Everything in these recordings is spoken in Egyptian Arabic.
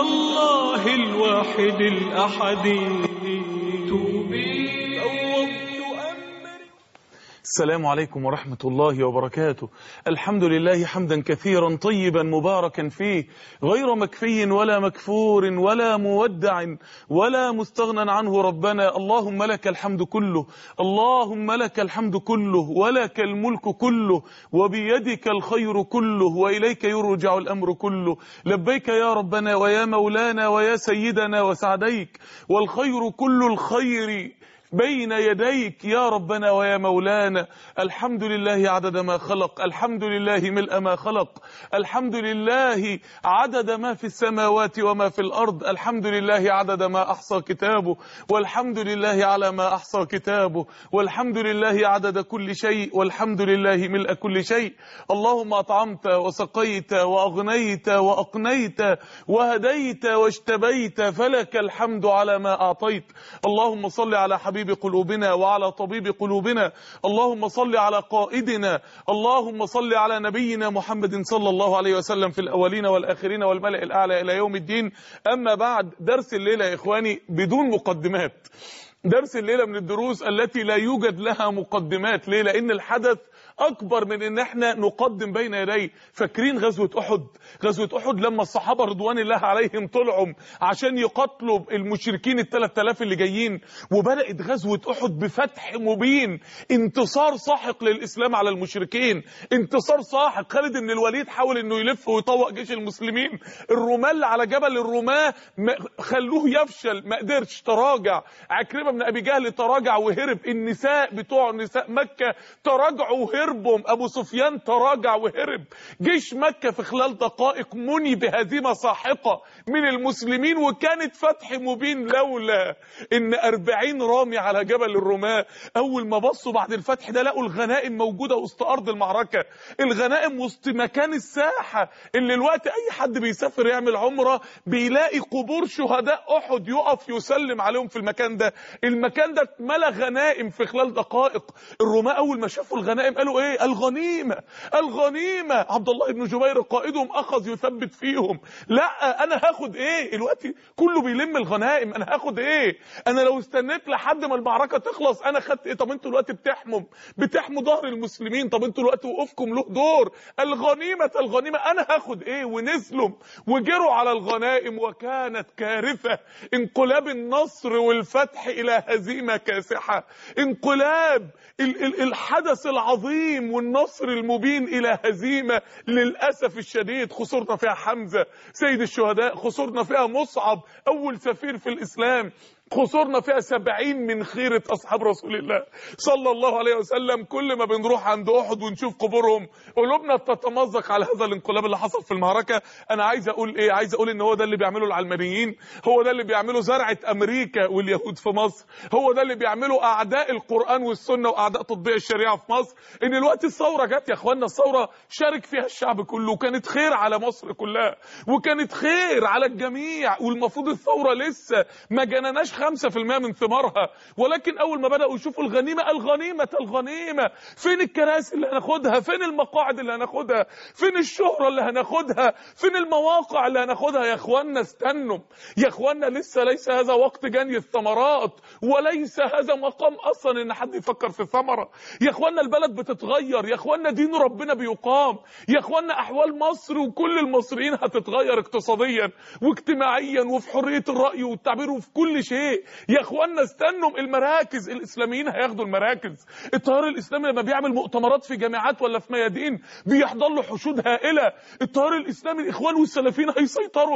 الله الواحد الأحد توبي فوضت أمري السلام عليكم ورحمة الله وبركاته الحمد لله حمدا كثيرا طيبا مباركا فيه غير مكفي ولا مكفور ولا مودع ولا مستغنى عنه ربنا اللهم لك الحمد كله اللهم لك الحمد كله ولك الملك كله وبيدك الخير كله وإليك يرجع الأمر كله لبيك يا ربنا ويا مولانا ويا سيدنا وسعديك والخير كل الخير بين يديك يا ربنا ويا مولانا الحمد لله عدد ما خلق الحمد لله ملء ما خلق الحمد لله عدد ما في السماوات وما في الأرض الحمد لله عدد ما أحصى كتابه والحمد لله على ما أحصى كتابه والحمد لله عدد كل شيء والحمد لله ملء كل شيء اللهم أطعمت وسقيت وأغنيت وأقنيت وهديت واجتبيت فلك الحمد على ما أعطيت اللهم صل على حبيب قلوبنا وعلى طبيب قلوبنا اللهم صل على قائدنا اللهم صل على نبينا محمد صلى الله عليه وسلم في الأولين والآخرين والملأ الأعلى إلى يوم الدين أما بعد درس الليلة يا إخواني بدون مقدمات درس الليلة من الدروس التي لا يوجد لها مقدمات ليه لأن الحدث اكبر من ان احنا نقدم بين يديه فاكرين غزوه احد غزوه احد لما الصحابه رضوان الله عليهم طلعوا عشان يقاتلوا المشركين ال 3000 اللي جايين وبدات غزوه احد بفتح مبين انتصار ساحق للاسلام على المشركين انتصار ساحق خالد بن الوليد حاول انه يلف ويطوق جيش المسلمين الرماه اللي على جبل الرماه ما- خلوه يفشل ما قدرش تراجع عكرمه بن ابي جهل تراجع وهرب النساء بتوع نساء مكه تراجعوا وهربوا ابو سفيان تراجع وهرب جيش مكه في خلال دقائق مني بهزيمه ساحقه من المسلمين وكانت فتح مبين لولا ان أربعين رامي على جبل الرماه اول ما بصوا بعد الفتح ده لقوا الغنائم موجوده وسط ارض المعركه الغنائم وسط مكان الساحه اللي الوقت اي حد بيسافر يعمل عمره بيلاقي قبور شهداء احد يقف يسلم عليهم في المكان ده المكان ده اتملى غنائم في خلال دقائق الرماة اول ما شافوا الغنائم قالوا ايه الغنيمه الغنيمه عبد الله بن جبير قائدهم اخذ يثبت فيهم لا انا هاخد ايه الوقت كله بيلم الغنائم انا هاخد ايه انا لو استنيت لحد ما المعركه تخلص انا خدت ايه طب انتوا الوقت بتحموا بتحموا ظهر المسلمين طب انتوا الوقت وقوفكم له دور الغنيمه الغنيمه انا هاخد ايه ونزلوا وجروا على الغنائم وكانت كارثه انقلاب النصر والفتح الى هزيمه كاسحه انقلاب ال- ال- الحدث العظيم والنصر المبين الى هزيمه للاسف الشديد خسرنا فيها حمزه سيد الشهداء خسرنا فيها مصعب اول سفير في الاسلام خسرنا فيها سبعين من خيرة أصحاب رسول الله صلى الله عليه وسلم كل ما بنروح عند أحد ونشوف قبورهم قلوبنا بتتمزق على هذا الانقلاب اللي حصل في المعركة أنا عايز أقول إيه عايز أقول إن هو ده اللي بيعمله العلمانيين هو ده اللي بيعمله زرعة أمريكا واليهود في مصر هو ده اللي بيعمله أعداء القرآن والسنة وأعداء تطبيق الشريعة في مصر إن الوقت الثورة جت يا إخوانا الثورة شارك فيها الشعب كله وكانت خير على مصر كلها وكانت خير على الجميع والمفروض الثورة لسه ما جنناش 5% من ثمارها ولكن اول ما بداوا يشوفوا الغنيمه الغنيمه الغنيمه فين الكراسي اللي هناخدها فين المقاعد اللي هناخدها فين الشهره اللي هناخدها فين المواقع اللي هناخدها يا اخوانا استنوا يا اخوانا لسه ليس هذا وقت جني الثمرات وليس هذا مقام اصلا ان حد يفكر في الثمره يا اخوانا البلد بتتغير يا اخوانا دين ربنا بيقام يا اخوانا احوال مصر وكل المصريين هتتغير اقتصاديا واجتماعيا وفي حريه الراي والتعبير وفي كل شيء يا اخوانا استنوا المراكز الاسلاميين هياخدوا المراكز التيار الاسلامي لما بيعمل مؤتمرات في جامعات ولا في ميادين بيحضر له حشود هائله التيار الاسلامي الاخوان والسلفيين هيسيطروا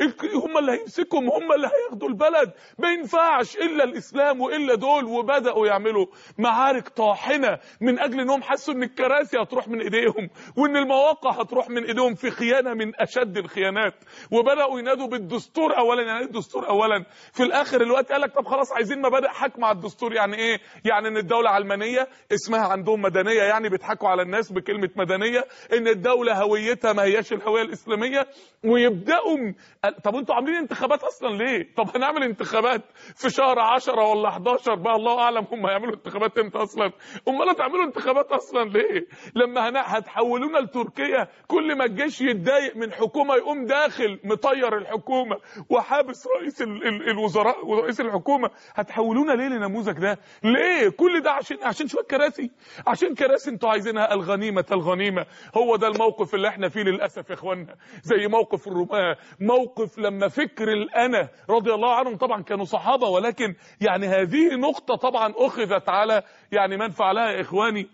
هم اللي هيمسكهم هم اللي هياخدوا البلد ما ينفعش الا الاسلام والا دول وبداوا يعملوا معارك طاحنه من اجل انهم حسوا ان الكراسي هتروح من ايديهم وان المواقع هتروح من ايديهم في خيانه من اشد الخيانات وبداوا ينادوا بالدستور اولا يعني إيه الدستور اولا في الاخر الوقت دلوقتي قال لك طب خلاص عايزين مبادئ حكم على الدستور يعني ايه يعني ان الدوله علمانيه اسمها عندهم مدنيه يعني بيضحكوا على الناس بكلمه مدنيه ان الدوله هويتها ما هياش الهويه الاسلاميه ويبداوا م- طب انتوا عاملين انتخابات اصلا ليه طب هنعمل انتخابات في شهر 10 ولا 11 بقى الله اعلم هم هيعملوا انتخابات امتى اصلا امال هتعملوا انتخابات اصلا ليه لما هن- هتحولونا لتركيا كل ما الجيش يتضايق من حكومه يقوم داخل مطير الحكومه وحابس رئيس ال ال الوزراء ورئيس الحكومه هتحولونا ليه للنموذج ده ليه كل ده عشان عشان شويه كراسي عشان كراسي انتوا عايزينها الغنيمه الغنيمه هو ده الموقف اللي احنا فيه للاسف يا اخوانا زي موقف الرماه موقف لما فكر الانا رضي الله عنهم طبعا كانوا صحابه ولكن يعني هذه نقطه طبعا اخذت على يعني من فعلها يا اخواني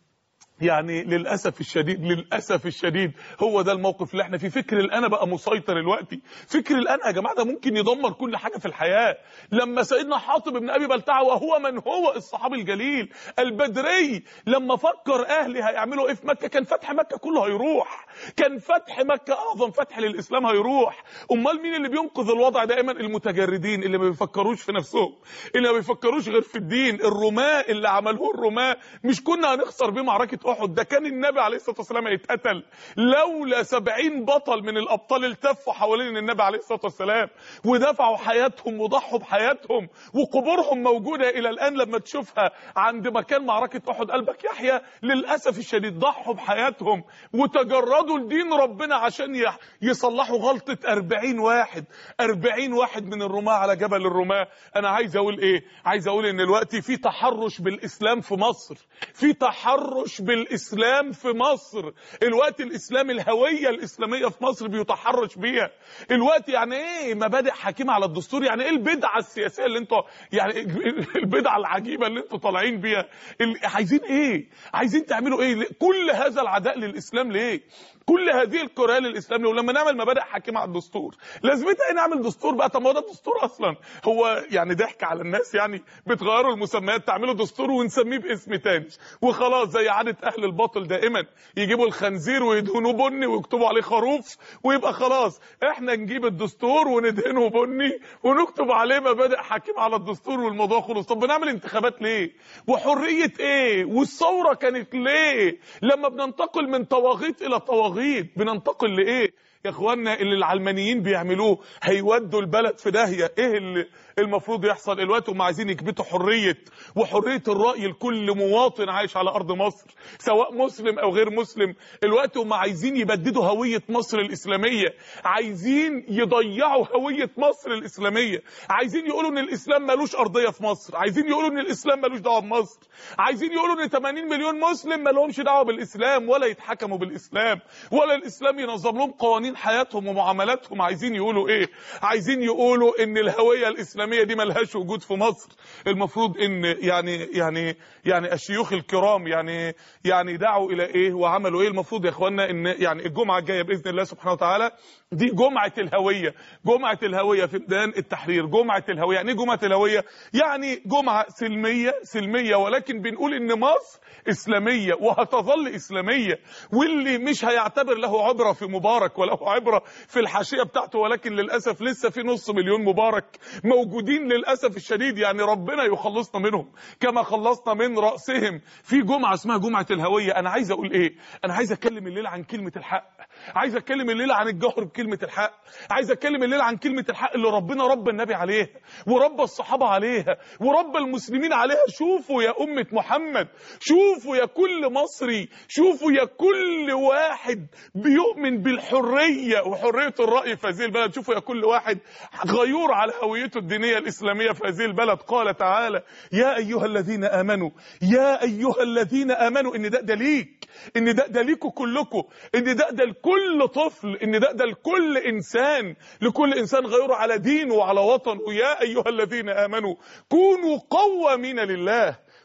يعني للاسف الشديد للاسف الشديد هو ده الموقف اللي احنا فيه فكر الانا بقى مسيطر دلوقتي فكر الانا يا جماعه ده ممكن يدمر كل حاجه في الحياه لما سيدنا حاطب بن ابي بلتعه وهو من هو الصحابي الجليل البدري لما فكر اهلي هيعملوا ايه في مكه كان فتح مكه كله هيروح كان فتح مكه اعظم فتح للاسلام هيروح امال مين اللي بينقذ الوضع دائما المتجردين اللي ما بيفكروش في نفسهم اللي ما بيفكروش غير في الدين الرماة اللي عملوه الرماة مش كنا هنخسر بيه معركة أحد ده كان النبي عليه الصلاة والسلام هيتقتل لولا سبعين بطل من الأبطال التفوا حوالين النبي عليه الصلاة والسلام ودفعوا حياتهم وضحوا بحياتهم وقبورهم موجودة إلى الآن لما تشوفها عند مكان معركة أحد قلبك يحيى للأسف الشديد ضحوا بحياتهم وتجردوا لدين ربنا عشان يح- يصلحوا غلطة أربعين واحد أربعين واحد من الرماة على جبل الرماة أنا عايز أقول إيه عايز أقول إن دلوقتي في تحرش بالإسلام في مصر في تحرش بالإسلام في مصر الوقت الإسلام الهوية الإسلامية في مصر بيتحرش بيها الوقت يعني إيه مبادئ حكيمة على الدستور يعني إيه البدعة السياسية اللي أنتوا يعني البدعة العجيبة اللي أنتوا طالعين بيها ال- عايزين إيه عايزين تعملوا إيه كل هذا العداء للإسلام ليه كل هذه القراءة للإسلام ليه ولما نعمل مبادئ حكيمة على الدستور لازمتها ايه نعمل دستور بقى طب ما هو ده الدستور اصلا هو يعني ضحك على الناس يعني بتغيروا المسميات تعملوا دستور ونسميه باسم تاني وخلاص زي عادة اهل الباطل دائما يجيبوا الخنزير ويدهنوه بني ويكتبوا عليه خروف ويبقى خلاص احنا نجيب الدستور وندهنه بني ونكتب عليه مبادئ حكيمة على الدستور والموضوع خلص طب بنعمل انتخابات ليه وحرية ايه والثورة كانت ليه لما بننتقل من طواغيت الى طواغيت بننتقل لايه يا اخوانا اللي العلمانيين بيعملوه هيودوا البلد في داهيه ايه اللي المفروض يحصل دلوقتي هم عايزين يكبتوا حريه وحريه الراي لكل مواطن عايش على ارض مصر سواء مسلم او غير مسلم الوقت هم عايزين يبددوا هويه مصر الاسلاميه عايزين يضيعوا هويه مصر الاسلاميه عايزين يقولوا ان الاسلام ملوش ارضيه في مصر عايزين يقولوا ان الاسلام ملوش دعوه بمصر عايزين يقولوا ان 80 مليون مسلم ما لهمش دعوه بالاسلام ولا يتحكموا بالاسلام ولا الاسلام ينظم لهم قوانين حياتهم ومعاملاتهم عايزين يقولوا ايه عايزين يقولوا ان الهويه الاسلاميه دي ملهاش وجود في مصر المفروض ان يعني يعني يعني الشيوخ الكرام يعني يعني دعوا الى ايه وعملوا ايه المفروض يا اخوانا ان يعني الجمعه الجايه باذن الله سبحانه وتعالى دي جمعه الهويه جمعه الهويه في ميدان التحرير جمعه الهويه يعني ايه جمعه الهويه يعني جمعه سلميه سلميه ولكن بنقول ان مصر اسلاميه وهتظل اسلاميه واللي مش هيعتبر له عبره في مبارك وله عبره في الحاشيه بتاعته ولكن للاسف لسه في نص مليون مبارك موجودين للاسف الشديد يعني ربنا يخلصنا منهم كما خلصنا من راسهم في جمعه اسمها جمعه الهويه انا عايز اقول ايه انا عايز اتكلم الليله عن كلمه الحق عايز اتكلم الليله عن الجهر بكلمه الحق عايز اتكلم الليله عن كلمه الحق اللي ربنا رب النبي عليها ورب الصحابه عليها ورب المسلمين عليها شوفوا يا امه محمد شوفوا يا كل مصري شوفوا يا كل واحد بيؤمن بالحريه وحريه الراي في هذه البلد شوفوا يا كل واحد غيور على هويته الدينيه الاسلاميه في هذه البلد قال تعالى يا ايها الذين امنوا يا ايها الذين امنوا ان ده ده ليك ان ده ده ليكوا كلكم ان ده ده لكل طفل ان ده ده لكل انسان لكل انسان غيور على دينه وعلى وطنه يا ايها الذين امنوا كونوا قوامين لله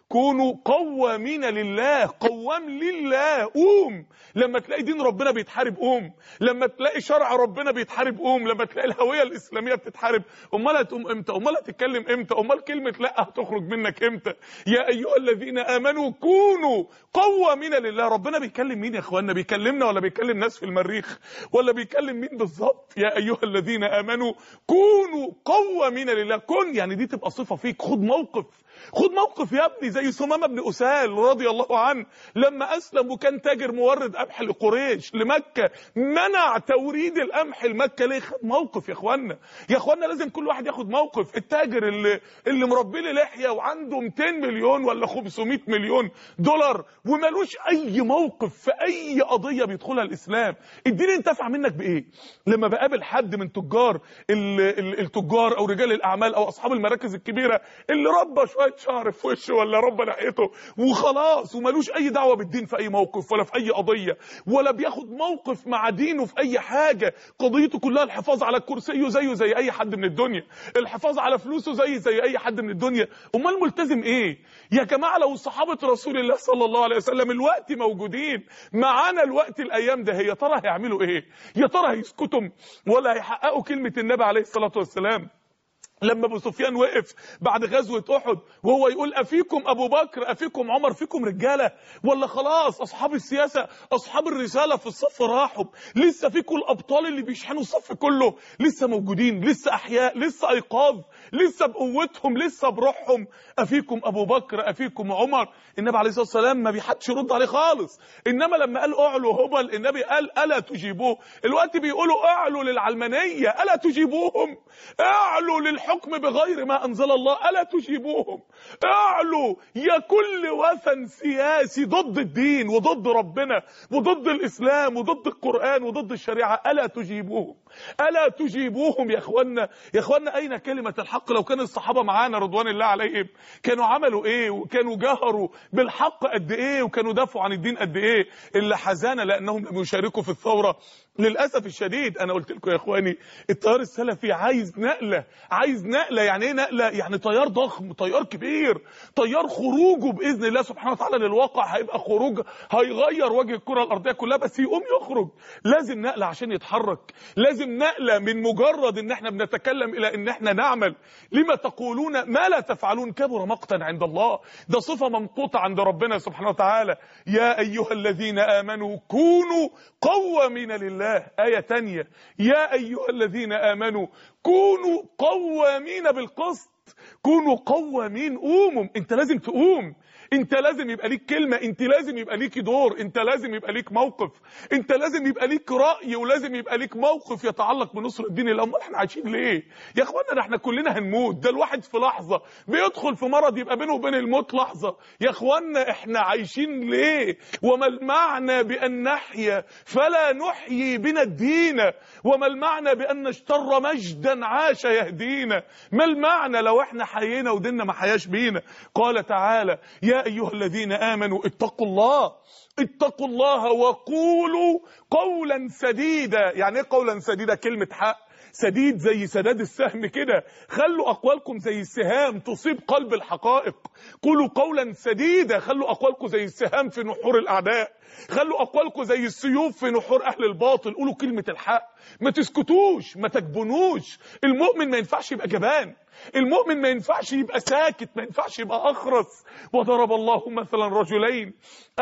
كونوا قوامين لله قوام لله قوم لما تلاقي دين ربنا بيتحارب قوم لما تلاقي شرع ربنا بيتحارب قوم لما تلاقي الهويه الاسلاميه بتتحارب امال هتقوم امتى امال هتتكلم امتى امال كلمه لا هتخرج منك امتى يا ايها الذين امنوا كونوا قوامين لله ربنا بيكلم مين يا اخوانا بيكلمنا ولا بيكلم ناس في المريخ ولا بيكلم مين بالظبط يا ايها الذين امنوا كونوا قوامين لله كن يعني دي تبقى صفه فيك خد موقف خد موقف يا ابني زي ثمامه بن اسال رضي الله عنه لما اسلم وكان تاجر مورد قمح لقريش لمكه منع توريد القمح لمكه ليه خد موقف يا اخوانا يا اخوانا لازم كل واحد ياخد موقف التاجر اللي اللي مربي لي لحيه وعنده 200 مليون ولا 500 مليون دولار ومالوش اي موقف في اي قضيه بيدخلها الاسلام الدين انتفع منك بايه لما بقابل حد من تجار ال- ال- التجار او رجال الاعمال او اصحاب المراكز الكبيره اللي ربى شويه شعر في وشه ولا ربى ناحيته وخلاص ومالوش اي دعوه بالدين في اي موقف ولا في اي قضيه ولا بياخد موقف مع دينه في اي حاجه قضيته كلها الحفاظ على كرسيه زيه زي اي حد من الدنيا الحفاظ على فلوسه زي زي اي حد من الدنيا امال ملتزم ايه يا جماعه لو صحابه رسول الله صلى الله عليه وسلم الوقت موجودين معانا الوقت الايام ده يا ترى هيعملوا ايه يا ترى هيسكتوا ولا هيحققوا كلمه النبي عليه الصلاه والسلام لما ابو سفيان وقف بعد غزوه احد وهو يقول افيكم ابو بكر افيكم عمر فيكم رجاله ولا خلاص اصحاب السياسه اصحاب الرساله في الصف راحوا لسه فيكم الابطال اللي بيشحنوا الصف كله لسه موجودين لسه احياء لسه ايقاظ لسه بقوتهم لسه بروحهم افيكم ابو بكر افيكم عمر النبي عليه الصلاه والسلام ما بيحدش يرد عليه خالص انما لما قال اعلوا هبل النبي قال الا تجيبوه الوقت بيقولوا اعلوا للعلمانيه الا تجيبوهم اعلوا للحكم بغير ما انزل الله الا تجيبوهم اعلوا يا كل وثن سياسي ضد الدين وضد ربنا وضد الاسلام وضد القران وضد الشريعه الا تجيبوهم الا تجيبوهم يا اخوانا يا اخوانا اين كلمه الحق لو كان الصحابه معانا رضوان الله عليهم كانوا عملوا ايه وكانوا جهروا بالحق قد ايه وكانوا دافعوا عن الدين قد ايه اللي حزانه لانهم لم يشاركوا في الثوره للاسف الشديد انا قلت لكم يا اخواني التيار السلفي عايز نقله عايز نقله يعني ايه نقله يعني تيار ضخم تيار كبير تيار خروجه باذن الله سبحانه وتعالى للواقع هيبقى خروج هيغير وجه الكره الارضيه كلها بس يقوم يخرج لازم نقله عشان يتحرك لازم نقله من مجرد ان احنا بنتكلم الى ان احنا نعمل لما تقولون ما لا تفعلون كبر مقتا عند الله ده صفه ممقوته عند ربنا سبحانه وتعالى يا ايها الذين امنوا كونوا قوامين لله ايه تانية يا ايها الذين امنوا كونوا قوامين بالقسط كونوا قوامين قوموا انت لازم تقوم انت لازم يبقى ليك كلمه انت لازم يبقى ليك دور انت لازم يبقى ليك موقف انت لازم يبقى ليك راي ولازم يبقى ليك موقف يتعلق بنصر الدين الله امال احنا عايشين ليه يا اخوانا ده احنا كلنا هنموت ده الواحد في لحظه بيدخل في مرض يبقى بينه وبين الموت لحظه يا اخوانا احنا عايشين ليه وما المعنى بان نحيا فلا نحيي بنا الدين وما المعنى بان نشتر مجدا عاش يهدينا ما المعنى لو احنا حيينا وديننا ما حياش بينا قال تعالى يا ايها الذين امنوا اتقوا الله اتقوا الله وقولوا قولا سديدا يعني ايه قولا سديدا كلمه حق سديد زي سداد السهم كده خلوا اقوالكم زي السهام تصيب قلب الحقائق قولوا قولا سديدا خلوا اقوالكم زي السهام في نحور الاعداء خلوا اقوالكم زي السيوف في نحور اهل الباطل قولوا كلمه الحق ما تسكتوش ما تجبنوش المؤمن ما ينفعش يبقى جبان المؤمن ما ينفعش يبقى ساكت ما ينفعش يبقى اخرس وضرب الله مثلا رجلين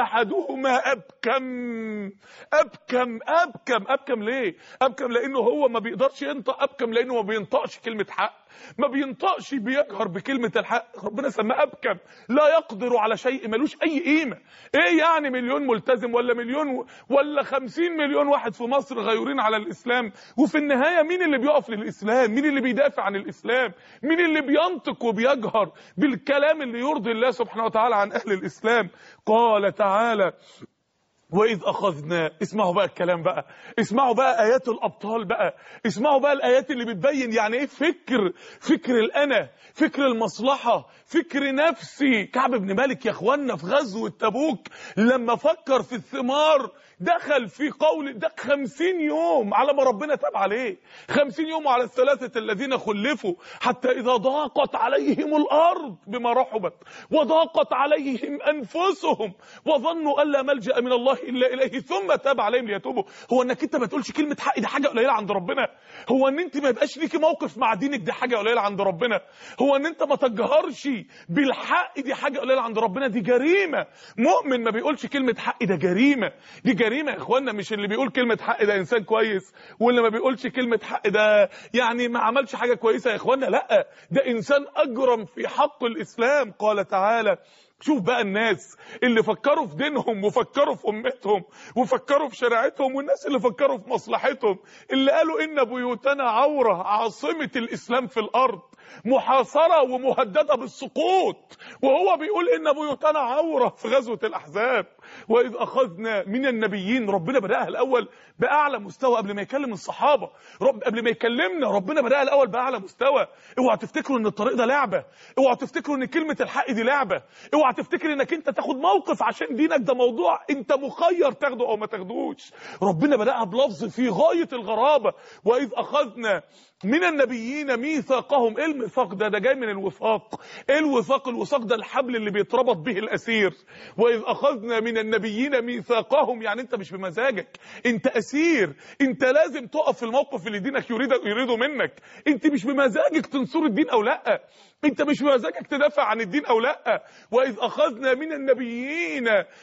احدهما ابكم ابكم ابكم ابكم ليه ابكم لانه هو ما بيقدرش ينطق ابكم لانه ما بينطقش كلمه حق ما بينطقش بيجهر بكلمة الحق ربنا سماه أبكم لا يقدر على شيء ملوش أي قيمة إيه يعني مليون ملتزم ولا مليون و... ولا خمسين مليون واحد في مصر غيورين على الإسلام وفي النهاية مين اللي بيقف للإسلام مين اللي بيدافع عن الإسلام مين اللي بينطق وبيجهر بالكلام اللي يرضي الله سبحانه وتعالى عن أهل الإسلام قال تعالى وإذ أخذنا اسمعوا بقى الكلام بقى اسمعوا بقى آيات الأبطال بقى اسمعوا بقى الآيات اللي بتبين يعني إيه فكر فكر الأنا فكر المصلحة فكر نفسي كعب بن مالك يا إخوانا في غزوة تبوك لما فكر في الثمار دخل في قول ده خمسين يوم على ما ربنا تاب عليه خمسين يوم على الثلاثة الذين خلفوا حتى إذا ضاقت عليهم الأرض بما رحبت وضاقت عليهم أنفسهم وظنوا أن لا ملجأ من الله إلا إليه ثم تاب عليهم ليتوبوا هو أنك أنت ما تقولش كلمة حق دي حاجة قليلة عند ربنا هو أن أنت ما يبقاش ليكي موقف مع دينك دي حاجة قليلة عند ربنا هو أن أنت ما تجهرش بالحق دي حاجة قليلة عند ربنا دي جريمة مؤمن ما بيقولش كلمة حق ده جريمة دي جريمة يا إخوانا مش اللي بيقول كلمة حق ده إنسان كويس واللي ما بيقولش كلمة حق ده يعني ما عملش حاجة كويسة يا إخوانا لا ده إنسان أجرم في حق الإسلام قال تعالى شوف بقى الناس اللي فكروا في دينهم وفكروا في امتهم وفكروا في شريعتهم والناس اللي فكروا في مصلحتهم اللي قالوا ان بيوتنا عوره عاصمه الاسلام في الارض محاصره ومهدده بالسقوط وهو بيقول ان بيوتنا عوره في غزوه الاحزاب واذ اخذنا من النبيين ربنا بداها الاول باعلى مستوى قبل ما يكلم الصحابه رب قبل ما يكلمنا ربنا بداها الاول باعلى مستوى اوعى تفتكروا ان الطريق ده لعبه اوعى تفتكروا ان كلمه الحق دي لعبه اوعى تفتكر انك انت تاخد موقف عشان دينك ده موضوع انت مخير تاخده او ما تاخدوش ربنا بداها بلفظ في غايه الغرابه واذ اخذنا من النبيين ميثاقهم ايه الميثاق ده ده جاي من الوثاق ايه الوثاق الوثاق ده الحبل اللي بيتربط به الاسير واذ اخذنا من النبيين ميثاقهم يعني انت مش بمزاجك انت اسير انت لازم تقف في الموقف اللي دينك يريد يريده منك انت مش بمزاجك تنصر الدين او لا انت مش بمزاجك تدافع عن الدين او لا واذ اخذنا من النبيين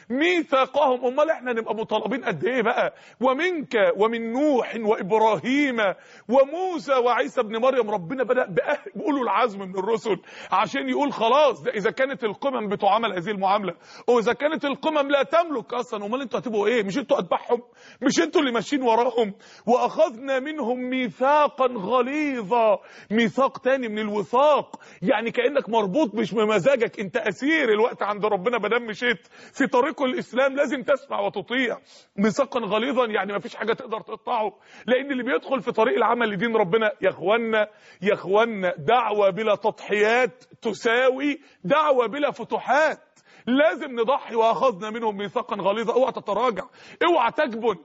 ميثاقهم امال احنا نبقى مطالبين قد ايه بقى ومنك ومن نوح وابراهيم وموسى وعيسى ابن مريم ربنا بدا بأولو العزم من الرسل عشان يقول خلاص ده اذا كانت القمم بتعامل هذه المعامله واذا كانت القمم لا تملك اصلا امال انتوا هتبقوا ايه مش انتوا اتباعهم مش انتوا اللي ماشيين وراهم واخذنا منهم ميثاقا غليظا ميثاق تاني من الوثاق يعني كانك مربوط مش بمزاجك انت اسير الوقت عند ربنا ما دام مشيت في طريق الاسلام لازم تسمع وتطيع ميثاقا غليظا يعني ما فيش حاجه تقدر تقطعه لان اللي بيدخل في طريق العمل لدين ربنا يا اخوانا يا اخوانا دعوه بلا تضحيات تساوي دعوه بلا فتوحات لازم نضحي واخذنا منهم ميثاقا غليظا اوعى تتراجع اوعى تجبن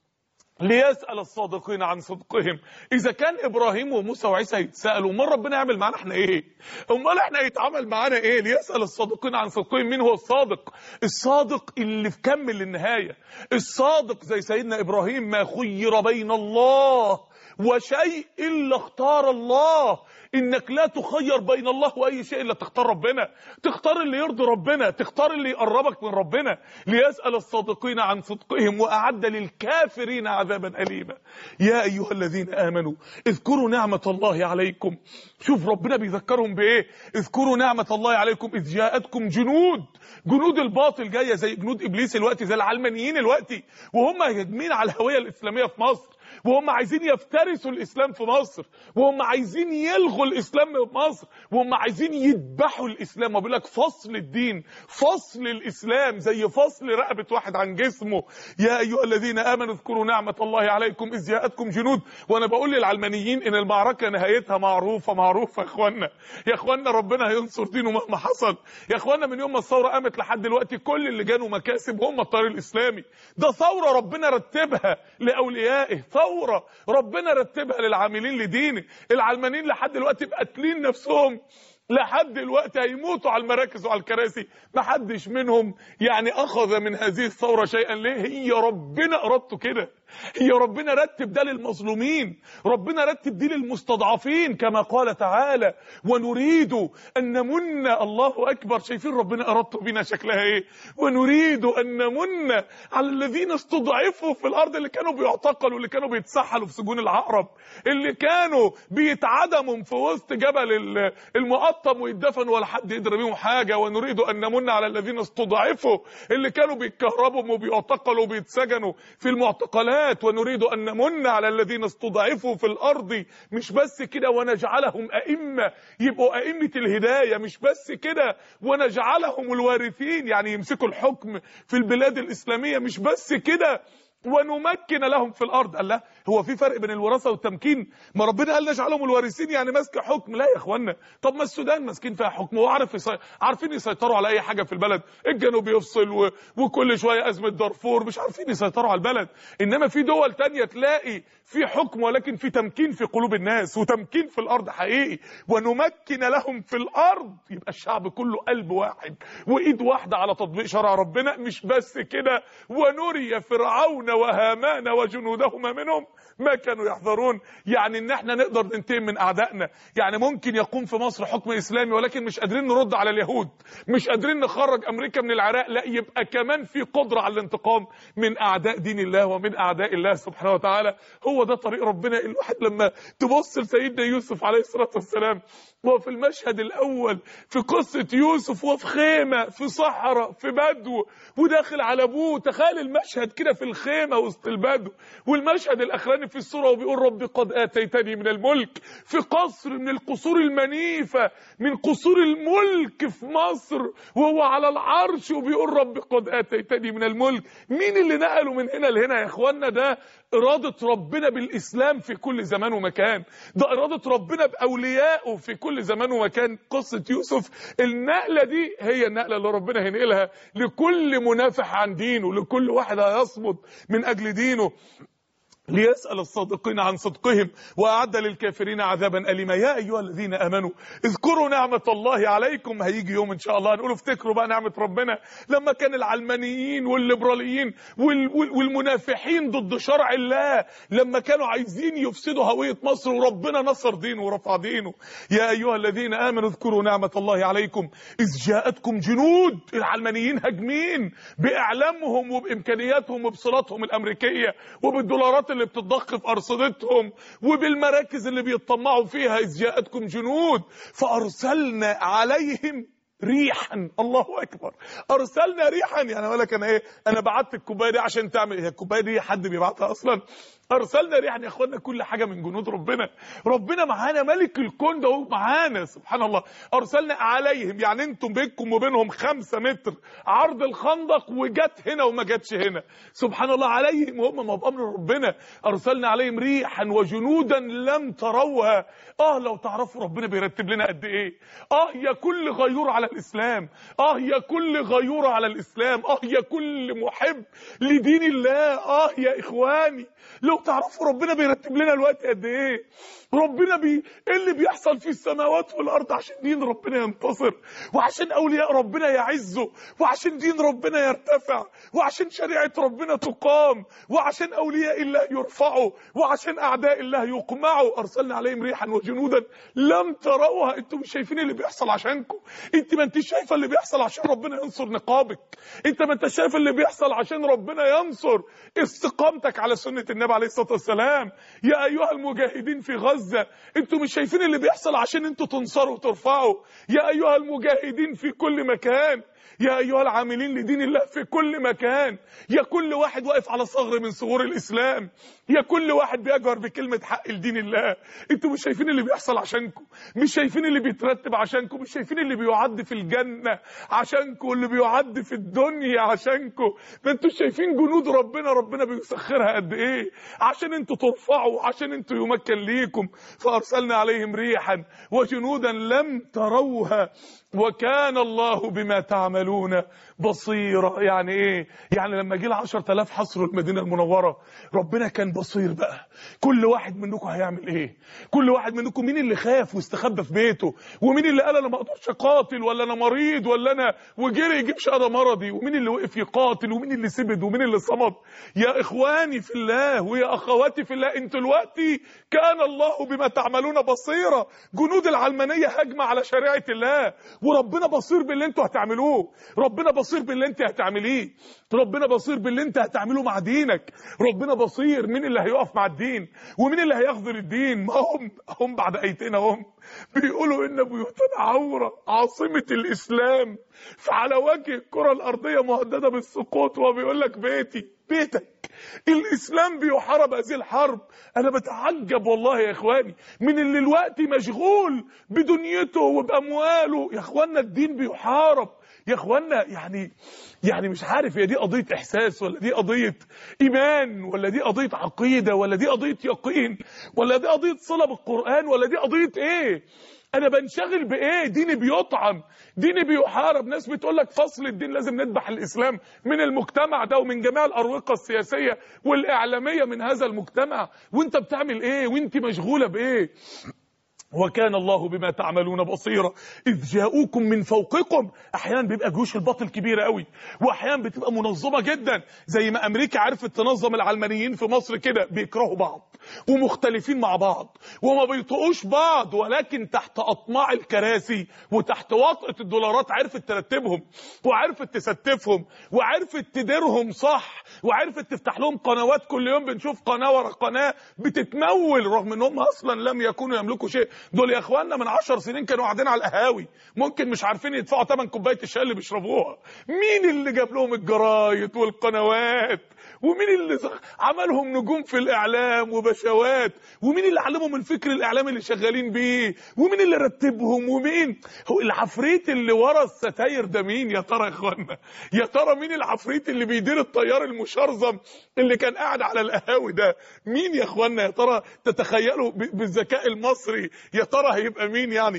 ليسأل الصادقين عن صدقهم إذا كان إبراهيم وموسى وعيسى يتسألوا أمال ربنا يعمل معانا إحنا إيه؟ أمال إحنا يتعامل معانا إيه؟ ليسأل الصادقين عن صدقهم مين هو الصادق؟ الصادق اللي في كمل للنهاية الصادق زي سيدنا إبراهيم ما خير بين الله وشيء إلا اختار الله انك لا تخير بين الله واي شيء الا تختار ربنا تختار اللي يرضي ربنا تختار اللي يقربك من ربنا ليسال الصادقين عن صدقهم واعد للكافرين عذابا اليما يا ايها الذين امنوا اذكروا نعمه الله عليكم شوف ربنا بيذكرهم بايه اذكروا نعمه الله عليكم اذ جاءتكم جنود جنود الباطل جايه زي جنود ابليس الوقت زي العلمانيين الوقت وهم هاجمين على الهويه الاسلاميه في مصر وهم عايزين يفترسوا الاسلام في مصر وهم عايزين يلغوا الاسلام في مصر وهم عايزين يذبحوا الاسلام وبيقول لك فصل الدين فصل الاسلام زي فصل رقبه واحد عن جسمه يا ايها الذين امنوا اذكروا نعمه الله عليكم اذ جاءتكم جنود وانا بقول للعلمانيين ان المعركه نهايتها معروفه معروفه يا اخوانا يا اخوانا ربنا هينصر دينه مهما حصل يا اخوانا من يوم ما الثوره قامت لحد دلوقتي كل اللي جانوا مكاسب هم الطريق الاسلامي ده ثوره ربنا رتبها لاوليائه ثوره ربنا رتبها للعاملين لدينه العلمانيين لحد دلوقتي مقاتلين نفسهم لحد دلوقتي هيموتوا على المراكز وعلى الكراسي ما حدش منهم يعني اخذ من هذه الثوره شيئا ليه هي ربنا ارادته كده هي ربنا رتب ده للمظلومين ربنا رتب دي للمستضعفين كما قال تعالى ونريد ان نمن الله اكبر شايفين ربنا ارادته بينا شكلها ايه ونريد ان نمن على الذين استضعفوا في الارض اللي كانوا بيعتقلوا اللي كانوا بيتسحلوا في سجون العقرب اللي كانوا بيتعدموا في وسط جبل المقطم ويدفنوا ولا حد يقدر بيهم حاجه ونريد ان نمن على الذين استضعفوا اللي كانوا بيتكهربوا وبيعتقلوا وبيتسجنوا في المعتقلات ونريد ان نمن على الذين استضعفوا في الارض مش بس كده ونجعلهم ائمه يبقوا ائمه الهدايه مش بس كده ونجعلهم الوارثين يعني يمسكوا الحكم في البلاد الاسلاميه مش بس كده ونمكن لهم في الارض قال لا هو في فرق بين الوراثه والتمكين ما ربنا قال نجعلهم الوارثين يعني ماسك حكم لا يا اخوانا طب ما السودان ماسكين فيها حكم وعارف يسي... عارفين يسيطروا على اي حاجه في البلد الجنوب يفصل و... وكل شويه ازمه دارفور مش عارفين يسيطروا على البلد انما في دول تانية تلاقي في حكم ولكن في تمكين في قلوب الناس وتمكين في الارض حقيقي ونمكن لهم في الارض يبقى الشعب كله قلب واحد وايد واحده على تطبيق شرع ربنا مش بس كده ونري فرعون وهامان وجنودهما منهم ما كانوا يحذرون يعني ان احنا نقدر ننتقم من اعدائنا يعني ممكن يقوم في مصر حكم اسلامي ولكن مش قادرين نرد على اليهود مش قادرين نخرج امريكا من العراق لا يبقى كمان في قدره على الانتقام من اعداء دين الله ومن اعداء الله سبحانه وتعالى هو ده طريق ربنا الواحد لما تبص لسيدنا يوسف عليه الصلاه والسلام وهو في المشهد الاول في قصه يوسف وهو في خيمه في صحراء في بدو وداخل على ابوه تخيل المشهد كده في الخيمه وسط البدو والمشهد الاخراني في السوره وبيقول رب قد اتيتني من الملك في قصر من القصور المنيفه من قصور الملك في مصر وهو على العرش وبيقول رب قد اتيتني من الملك مين اللي نقله من هنا لهنا يا اخوانا ده إرادة ربنا بالإسلام في كل زمان ومكان ده إرادة ربنا بأوليائه في كل زمان ومكان قصة يوسف النقلة دي هي النقلة اللي ربنا هينقلها لكل منافح عن دينه لكل واحد هيصمد من أجل دينه ليسأل الصادقين عن صدقهم وأعد للكافرين عذابا أليما يا أيها الذين آمنوا اذكروا نعمة الله عليكم هيجي يوم إن شاء الله هنقول افتكروا بقى نعمة ربنا لما كان العلمانيين والليبراليين وال وال والمنافحين ضد شرع الله لما كانوا عايزين يفسدوا هوية مصر وربنا نصر دينه ورفع دينه يا أيها الذين آمنوا اذكروا نعمة الله عليكم إذ جاءتكم جنود العلمانيين هاجمين بإعلامهم وبإمكانياتهم وبصلاتهم الأمريكية وبالدولارات اللي بتتضخ في ارصدتهم وبالمراكز اللي بيطمعوا فيها اذ جاءتكم جنود فارسلنا عليهم ريحا الله اكبر ارسلنا ريحا يعني اقول لك انا ايه انا بعت الكوبايه دي عشان تعمل هي الكوبايه دي حد بيبعتها اصلا ارسلنا ريحا يا اخوانا كل حاجه من جنود ربنا ربنا معانا ملك الكون ده هو معانا سبحان الله ارسلنا عليهم يعني انتم بينكم وبينهم خمسة متر عرض الخندق وجت هنا وما جاتش هنا سبحان الله عليهم وهم ما بامر ربنا ارسلنا عليهم ريحا وجنودا لم تروها اه لو تعرفوا ربنا بيرتب لنا قد ايه اه يا كل غيور على الاسلام اه يا كل غيور على الاسلام اه يا كل محب لدين الله اه يا اخواني لو تعرفوا ربنا بيرتب لنا الوقت قد ايه ربنا بي ايه اللي بيحصل في السماوات والارض عشان دين ربنا ينتصر وعشان اولياء ربنا يعزوا وعشان دين ربنا يرتفع وعشان شريعه ربنا تقام وعشان اولياء الله يرفعوا وعشان اعداء الله يقمعوا ارسلنا عليهم ريحا وجنودا لم تروها انتوا مش شايفين اللي بيحصل عشانكم انت ما انتش شايفه اللي بيحصل عشان ربنا ينصر نقابك انت ما انتش شايف اللي بيحصل عشان ربنا ينصر استقامتك على سنه النبي عليه الصلاه والسلام يا ايها المجاهدين في غزه انتوا مش شايفين اللي بيحصل عشان انتوا تنصروا وترفعوا يا ايها المجاهدين في كل مكان يا ايها العاملين لدين الله في كل مكان يا كل واحد واقف على ثغر من ثغور الاسلام يا كل واحد بيجهر بكلمه حق لدين الله انتوا مش شايفين اللي بيحصل عشانكم مش شايفين اللي بيترتب عشانكم مش شايفين اللي بيعد في الجنه عشانكم واللي بيعد في الدنيا عشانكم ما انتوا شايفين جنود ربنا ربنا بيسخرها قد ايه عشان انتوا ترفعوا عشان انتوا يمكن ليكم فارسلنا عليهم ريحا وجنودا لم تروها وكان الله بما تعملون بصيرا يعني ايه يعني لما جه ال 10000 حصروا المدينه المنوره ربنا كان بصير بقى كل واحد منكم هيعمل ايه كل واحد منكم مين اللي خاف واستخبى في بيته ومين اللي قال انا ما اقدرش اقاتل ولا انا مريض ولا انا وجري يجيب شهاده مرضي ومين اللي وقف يقاتل ومين اللي سبد ومين اللي صمد يا اخواني في الله ويا اخواتي في الله انتوا دلوقتي كان الله بما تعملون بصيرا جنود العلمانيه هجمه على شريعه الله وربنا بصير باللي انتوا هتعملوه ربنا بصير باللي انت هتعمليه ربنا بصير باللي انت هتعمله مع دينك ربنا بصير مين اللي هيقف مع الدين ومين اللي هيخذل الدين ما هم هم بعد ايتين هم بيقولوا ان بيوتنا عوره عاصمه الاسلام فعلى وجه الكره الارضيه مهدده بالسقوط وهو بيقول لك بيتي بيتك الاسلام بيحارب هذه الحرب انا بتعجب والله يا اخواني من اللي الوقت مشغول بدنيته وبامواله يا اخوانا الدين بيحارب يا اخوانا يعني يعني مش عارف هي دي قضيه احساس ولا دي قضيه ايمان ولا دي قضيه عقيده ولا دي قضيه يقين ولا دي قضيه صله بالقران ولا دي قضيه ايه انا بنشغل بايه ديني بيطعم ديني بيحارب ناس بتقول لك فصل الدين لازم نذبح الاسلام من المجتمع ده ومن جميع الاروقه السياسيه والاعلاميه من هذا المجتمع وانت بتعمل ايه وانت مشغوله بايه وكان الله بما تعملون بصيرا اذ جاءوكم من فوقكم احيانا بيبقى جيوش الباطل كبيره قوي واحيانا بتبقى منظمه جدا زي ما امريكا عرفت تنظم العلمانيين في مصر كده بيكرهوا بعض ومختلفين مع بعض وما بيطقوش بعض ولكن تحت اطماع الكراسي وتحت وطأة الدولارات عرفت ترتبهم وعرفت تستفهم وعرفت تديرهم صح وعرفت تفتح لهم قنوات كل يوم بنشوف قناه ورا قناه بتتمول رغم ان هم اصلا لم يكونوا يملكوا شيء دول يا اخواننا من عشر سنين كانوا قاعدين على القهاوي ممكن مش عارفين يدفعوا ثمن كوبايه الشاي اللي بيشربوها مين اللي جاب لهم الجرايد والقنوات ومين اللي زغ- عملهم نجوم في الاعلام وبشوات ومين اللي علمهم الفكر الاعلامي اللي شغالين بيه ومين اللي رتبهم ومين هو العفريت اللي ورا الستاير ده مين يا ترى يا اخوانا يا ترى مين العفريت اللي بيدير الطيار المشرذم اللي كان قاعد على القهاوي ده مين يا اخوانا يا ترى تتخيلوا ب- بالذكاء المصري يا ترى هيبقى مين يعني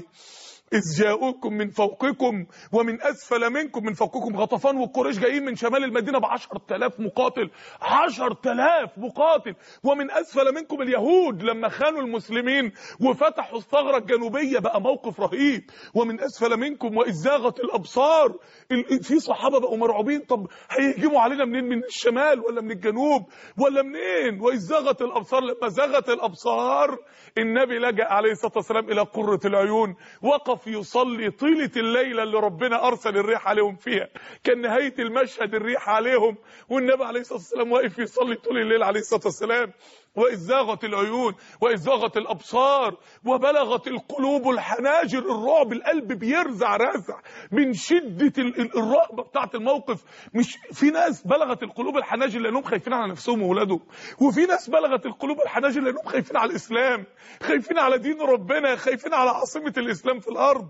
إذ جاءوكم من فوقكم ومن أسفل منكم من فوقكم غطفان والقريش جايين من شمال المدينة بعشر تلاف مقاتل عشر تلاف مقاتل ومن أسفل منكم اليهود لما خانوا المسلمين وفتحوا الثغرة الجنوبية بقى موقف رهيب ومن أسفل منكم وإذ زاغت الأبصار ال- في صحابة بقوا مرعوبين طب هيهجموا علينا منين من الشمال ولا من الجنوب ولا منين وإذ زاغت الأبصار لما زاغت الأبصار النبي لجأ عليه الصلاة والسلام إلى قرة العيون وقف يصلي طيلة الليلة اللي ربنا أرسل الريح عليهم فيها كان نهاية المشهد الريح عليهم والنبي عليه الصلاة والسلام واقف يصلي طول الليل عليه الصلاة والسلام وإذ زاغت العيون وإذ زاغت الأبصار وبلغت القلوب الحناجر الرعب القلب بيرزع رزع من شدة ال- ال- الرهبة بتاعت الموقف مش في ناس بلغت القلوب الحناجر لأنهم خايفين على نفسهم وولادهم وفي ناس بلغت القلوب الحناجر لأنهم خايفين على الإسلام خايفين على دين ربنا خايفين على عاصمة الإسلام في الأرض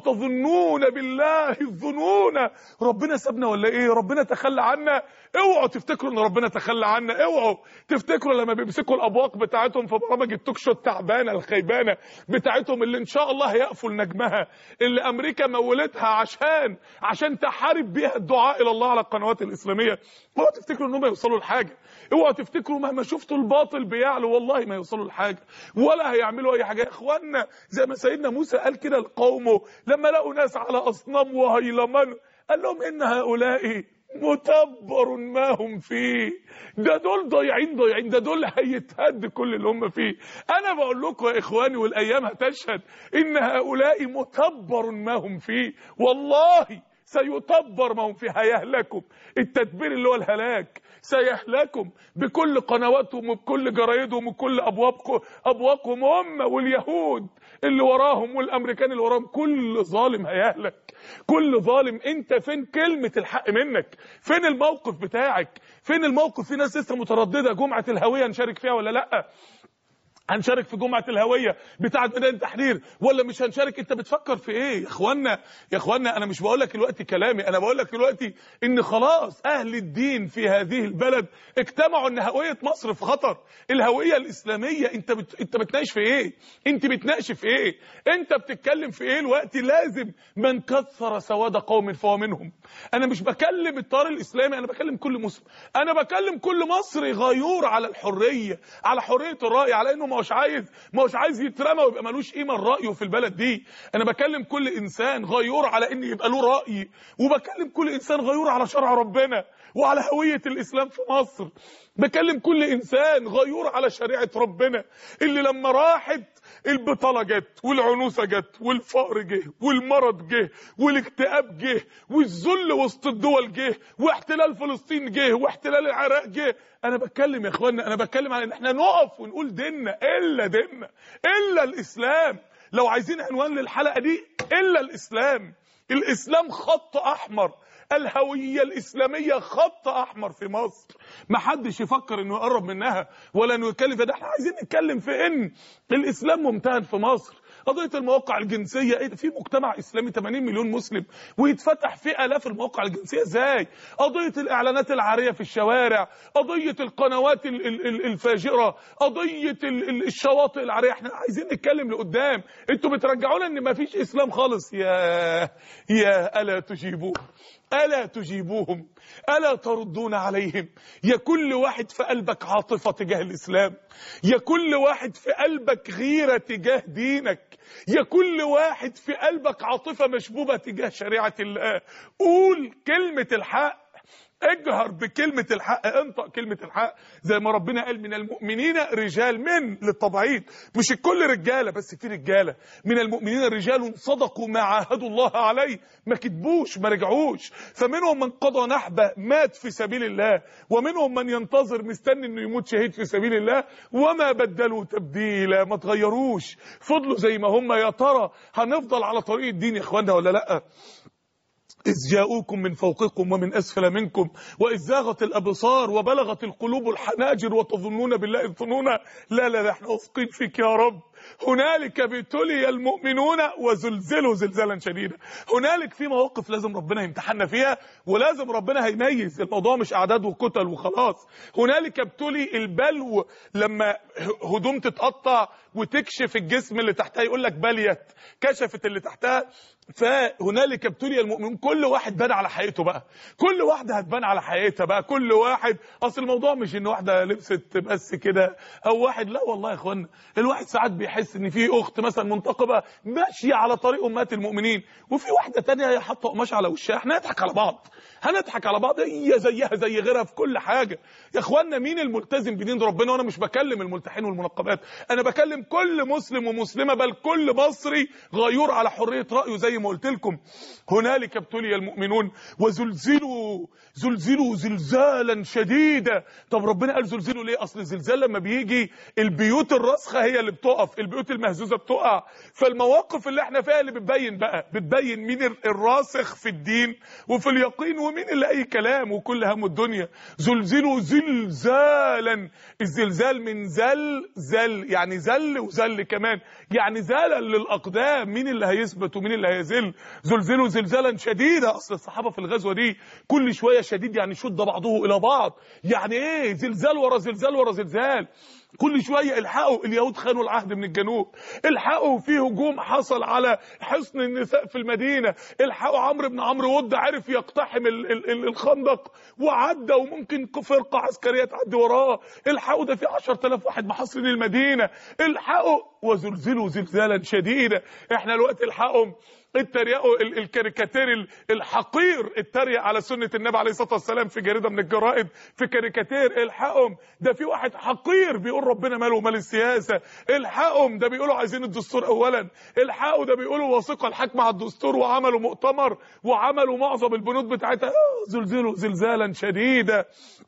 وتظنون بالله الظنون ربنا سابنا ولا إيه ربنا تخلى عنا اوعوا تفتكروا ان ربنا تخلى عنا اوعوا تفتكروا لما بيمسكوا الابواق بتاعتهم في برامج التوك شو التعبانه الخيبانه بتاعتهم اللي ان شاء الله هيقفل نجمها اللي امريكا مولتها عشان عشان تحارب بيها الدعاء الى الله على القنوات الاسلاميه اوعوا تفتكروا انهم يوصلوا لحاجه اوعوا تفتكروا مهما شفتوا الباطل بيعلو والله ما يوصلوا لحاجه ولا هيعملوا اي حاجه يا اخوانا زي ما سيدنا موسى قال كده لقومه لما لقوا ناس على اصنام وهيلمان قال لهم ان هؤلاء متبر ما هم فيه ده دول ضايعين ضايعين ده دول هيتهد كل اللي هم فيه انا بقول لكم يا اخواني والايام هتشهد ان هؤلاء متبر ما هم فيه والله سيتبر ما هم فيه هيهلكم التدبير اللي هو الهلاك سيهلكم بكل قنواتهم وبكل جرايدهم وبكل ابوابكم ابواقهم هم واليهود اللي وراهم والامريكان اللي وراهم كل ظالم هيهلك كل ظالم انت فين كلمة الحق منك فين الموقف بتاعك فين الموقف في ناس لسه مترددة جمعة الهوية نشارك فيها ولا لأ هنشارك في جمعة الهوية بتاعة ميدان التحرير ولا مش هنشارك انت بتفكر في ايه يا اخوانا يا اخوانا انا مش بقول لك دلوقتي كلامي انا بقول لك دلوقتي ان خلاص اهل الدين في هذه البلد اجتمعوا ان هوية مصر في خطر الهوية الاسلامية انت بت... انت بتناقش في ايه انت بتناقش في ايه انت بتتكلم في ايه الوقت لازم من كثر سواد قوم فهو منهم انا مش بكلم الطار الاسلامي انا بكلم كل مسلم انا بكلم كل مصري غيور على الحرية على حرية الرأي على انه ما هوش عايز ما هوش عايز يترمى ويبقى ملوش قيمه رأيه في البلد دي انا بكلم كل انسان غيور على ان يبقى له رأي وبكلم كل انسان غيور على شرع ربنا وعلى هوية الاسلام في مصر بكلم كل انسان غيور على شريعة ربنا اللي لما راحت البطالة جت والعنوسة جت والفقر جه والمرض جه والاكتئاب جه والذل وسط الدول جه واحتلال فلسطين جه واحتلال العراق جه انا بتكلم يا اخوانا انا بتكلم على ان احنا نقف ونقول ديننا الا ديننا الا الاسلام لو عايزين عنوان للحلقة دي الا الاسلام الاسلام خط احمر الهوية الإسلامية خط أحمر في مصر ما حدش يفكر إنه يقرب منها ولا إنه يتكلم في ده احنا عايزين نتكلم في إن الإسلام ممتهن في مصر قضية المواقع الجنسية إيه ده؟ في مجتمع إسلامي 80 مليون مسلم ويتفتح في آلاف المواقع الجنسية إزاي قضية الإعلانات العارية في الشوارع قضية القنوات ال- ال- ال- الفاجرة قضية ال- ال- الشواطئ العارية احنا عايزين نتكلم لقدام انتوا بترجعونا ان مفيش إسلام خالص يا يا ألا تجيبوه ألا تجيبوهم ألا تردون عليهم يا كل واحد في قلبك عاطفة تجاه الإسلام يا كل واحد في قلبك غيرة تجاه دينك يا كل واحد في قلبك عاطفة مشبوبة تجاه شريعة الله قول كلمة الحق اجهر بكلمة الحق انطق كلمة الحق زي ما ربنا قال من المؤمنين رجال من للتبعيض مش الكل رجالة بس في رجالة من المؤمنين رجال صدقوا ما عاهدوا الله عليه ما كتبوش ما رجعوش فمنهم من قضى نحبه مات في سبيل الله ومنهم من ينتظر مستني انه يموت شهيد في سبيل الله وما بدلوا تبديلا ما تغيروش فضلوا زي ما هم يا ترى هنفضل على طريق الدين يا اخوانا ولا لا إذ جاءوكم من فوقكم ومن أسفل منكم وإذ زاغت الأبصار وبلغت القلوب الحناجر وتظنون بالله الظنونا لا لا لا احنا واثقين فيك يا رب هنالك ابتلي المؤمنون وزلزلوا زلزالا شديدا هنالك في مواقف لازم ربنا يمتحنا فيها ولازم ربنا هيميز الموضوع مش اعداد وكتل وخلاص هنالك ابتلي البلو لما هدوم تتقطع وتكشف الجسم اللي تحتها يقول لك بليت كشفت اللي تحتها فهنالك ابتلي المؤمنون كل واحد بان على حقيقته بقى كل واحده هتبان على حقيقتها بقى كل واحد اصل الموضوع مش ان واحده لبست بس كده او واحد لا والله يا اخوانا الواحد ساعات بيحس ان في اخت مثلا منتقبه ماشيه على طريق امهات المؤمنين وفي واحده تانية هي حاطه قماش على وشها احنا نضحك على بعض هنضحك على بعض هي زيها زي غيرها في كل حاجه يا اخوانا مين الملتزم بدين ربنا وانا مش بكلم الملتحين والمنقبات انا بكلم كل مسلم ومسلمه بل كل مصري غيور على حريه رايه زي ما قلت لكم هنالك ابتلي المؤمنون وزلزلوا زلزلوا زلزالا شديدا طب ربنا قال زلزلوا ليه اصل الزلزال لما بيجي البيوت الراسخه هي اللي بتقف البيوت المهزوزه بتقع فالمواقف اللي احنا فيها اللي بتبين بقى بتبين مين الراسخ في الدين وفي اليقين ومين اللي اي كلام وكل هم الدنيا زلزلوا زلزالا الزلزال من زل زل يعني زل وزل كمان يعني زلل للاقدام مين اللي هيثبت ومين اللي هيزل زلزلوا زلزالا شديدا اصل الصحابه في الغزوه دي كل شويه شديد يعني شد بعضه الى بعض يعني ايه زلزال ورا زلزال ورا زلزال كل شويه الحقوا اليهود خانوا العهد من الجنوب الحقوا في هجوم حصل على حصن النساء في المدينه الحقوا عمرو بن عمرو ود عرف يقتحم ال ال ال الخندق وعدى وممكن فرقه عسكريه تعدي وراه الحقوا ده في 10000 واحد محاصرين المدينه الحقوا وزلزلوا زلزالا شديدا احنا الوقت الحقهم اتريقوا ال- الكاريكاتير ال- الحقير اتريق على سنة النبي عليه الصلاة والسلام في جريدة من الجرائد في كاريكاتير الحقهم ده في واحد حقير بيقول ربنا ماله ومال السياسة الحقهم ده بيقولوا عايزين الدستور اولا الحقوا ده بيقولوا وثيقة الحكم على الدستور وعملوا مؤتمر وعملوا معظم البنود بتاعتها آه، زلزلوا زلزالا شديدا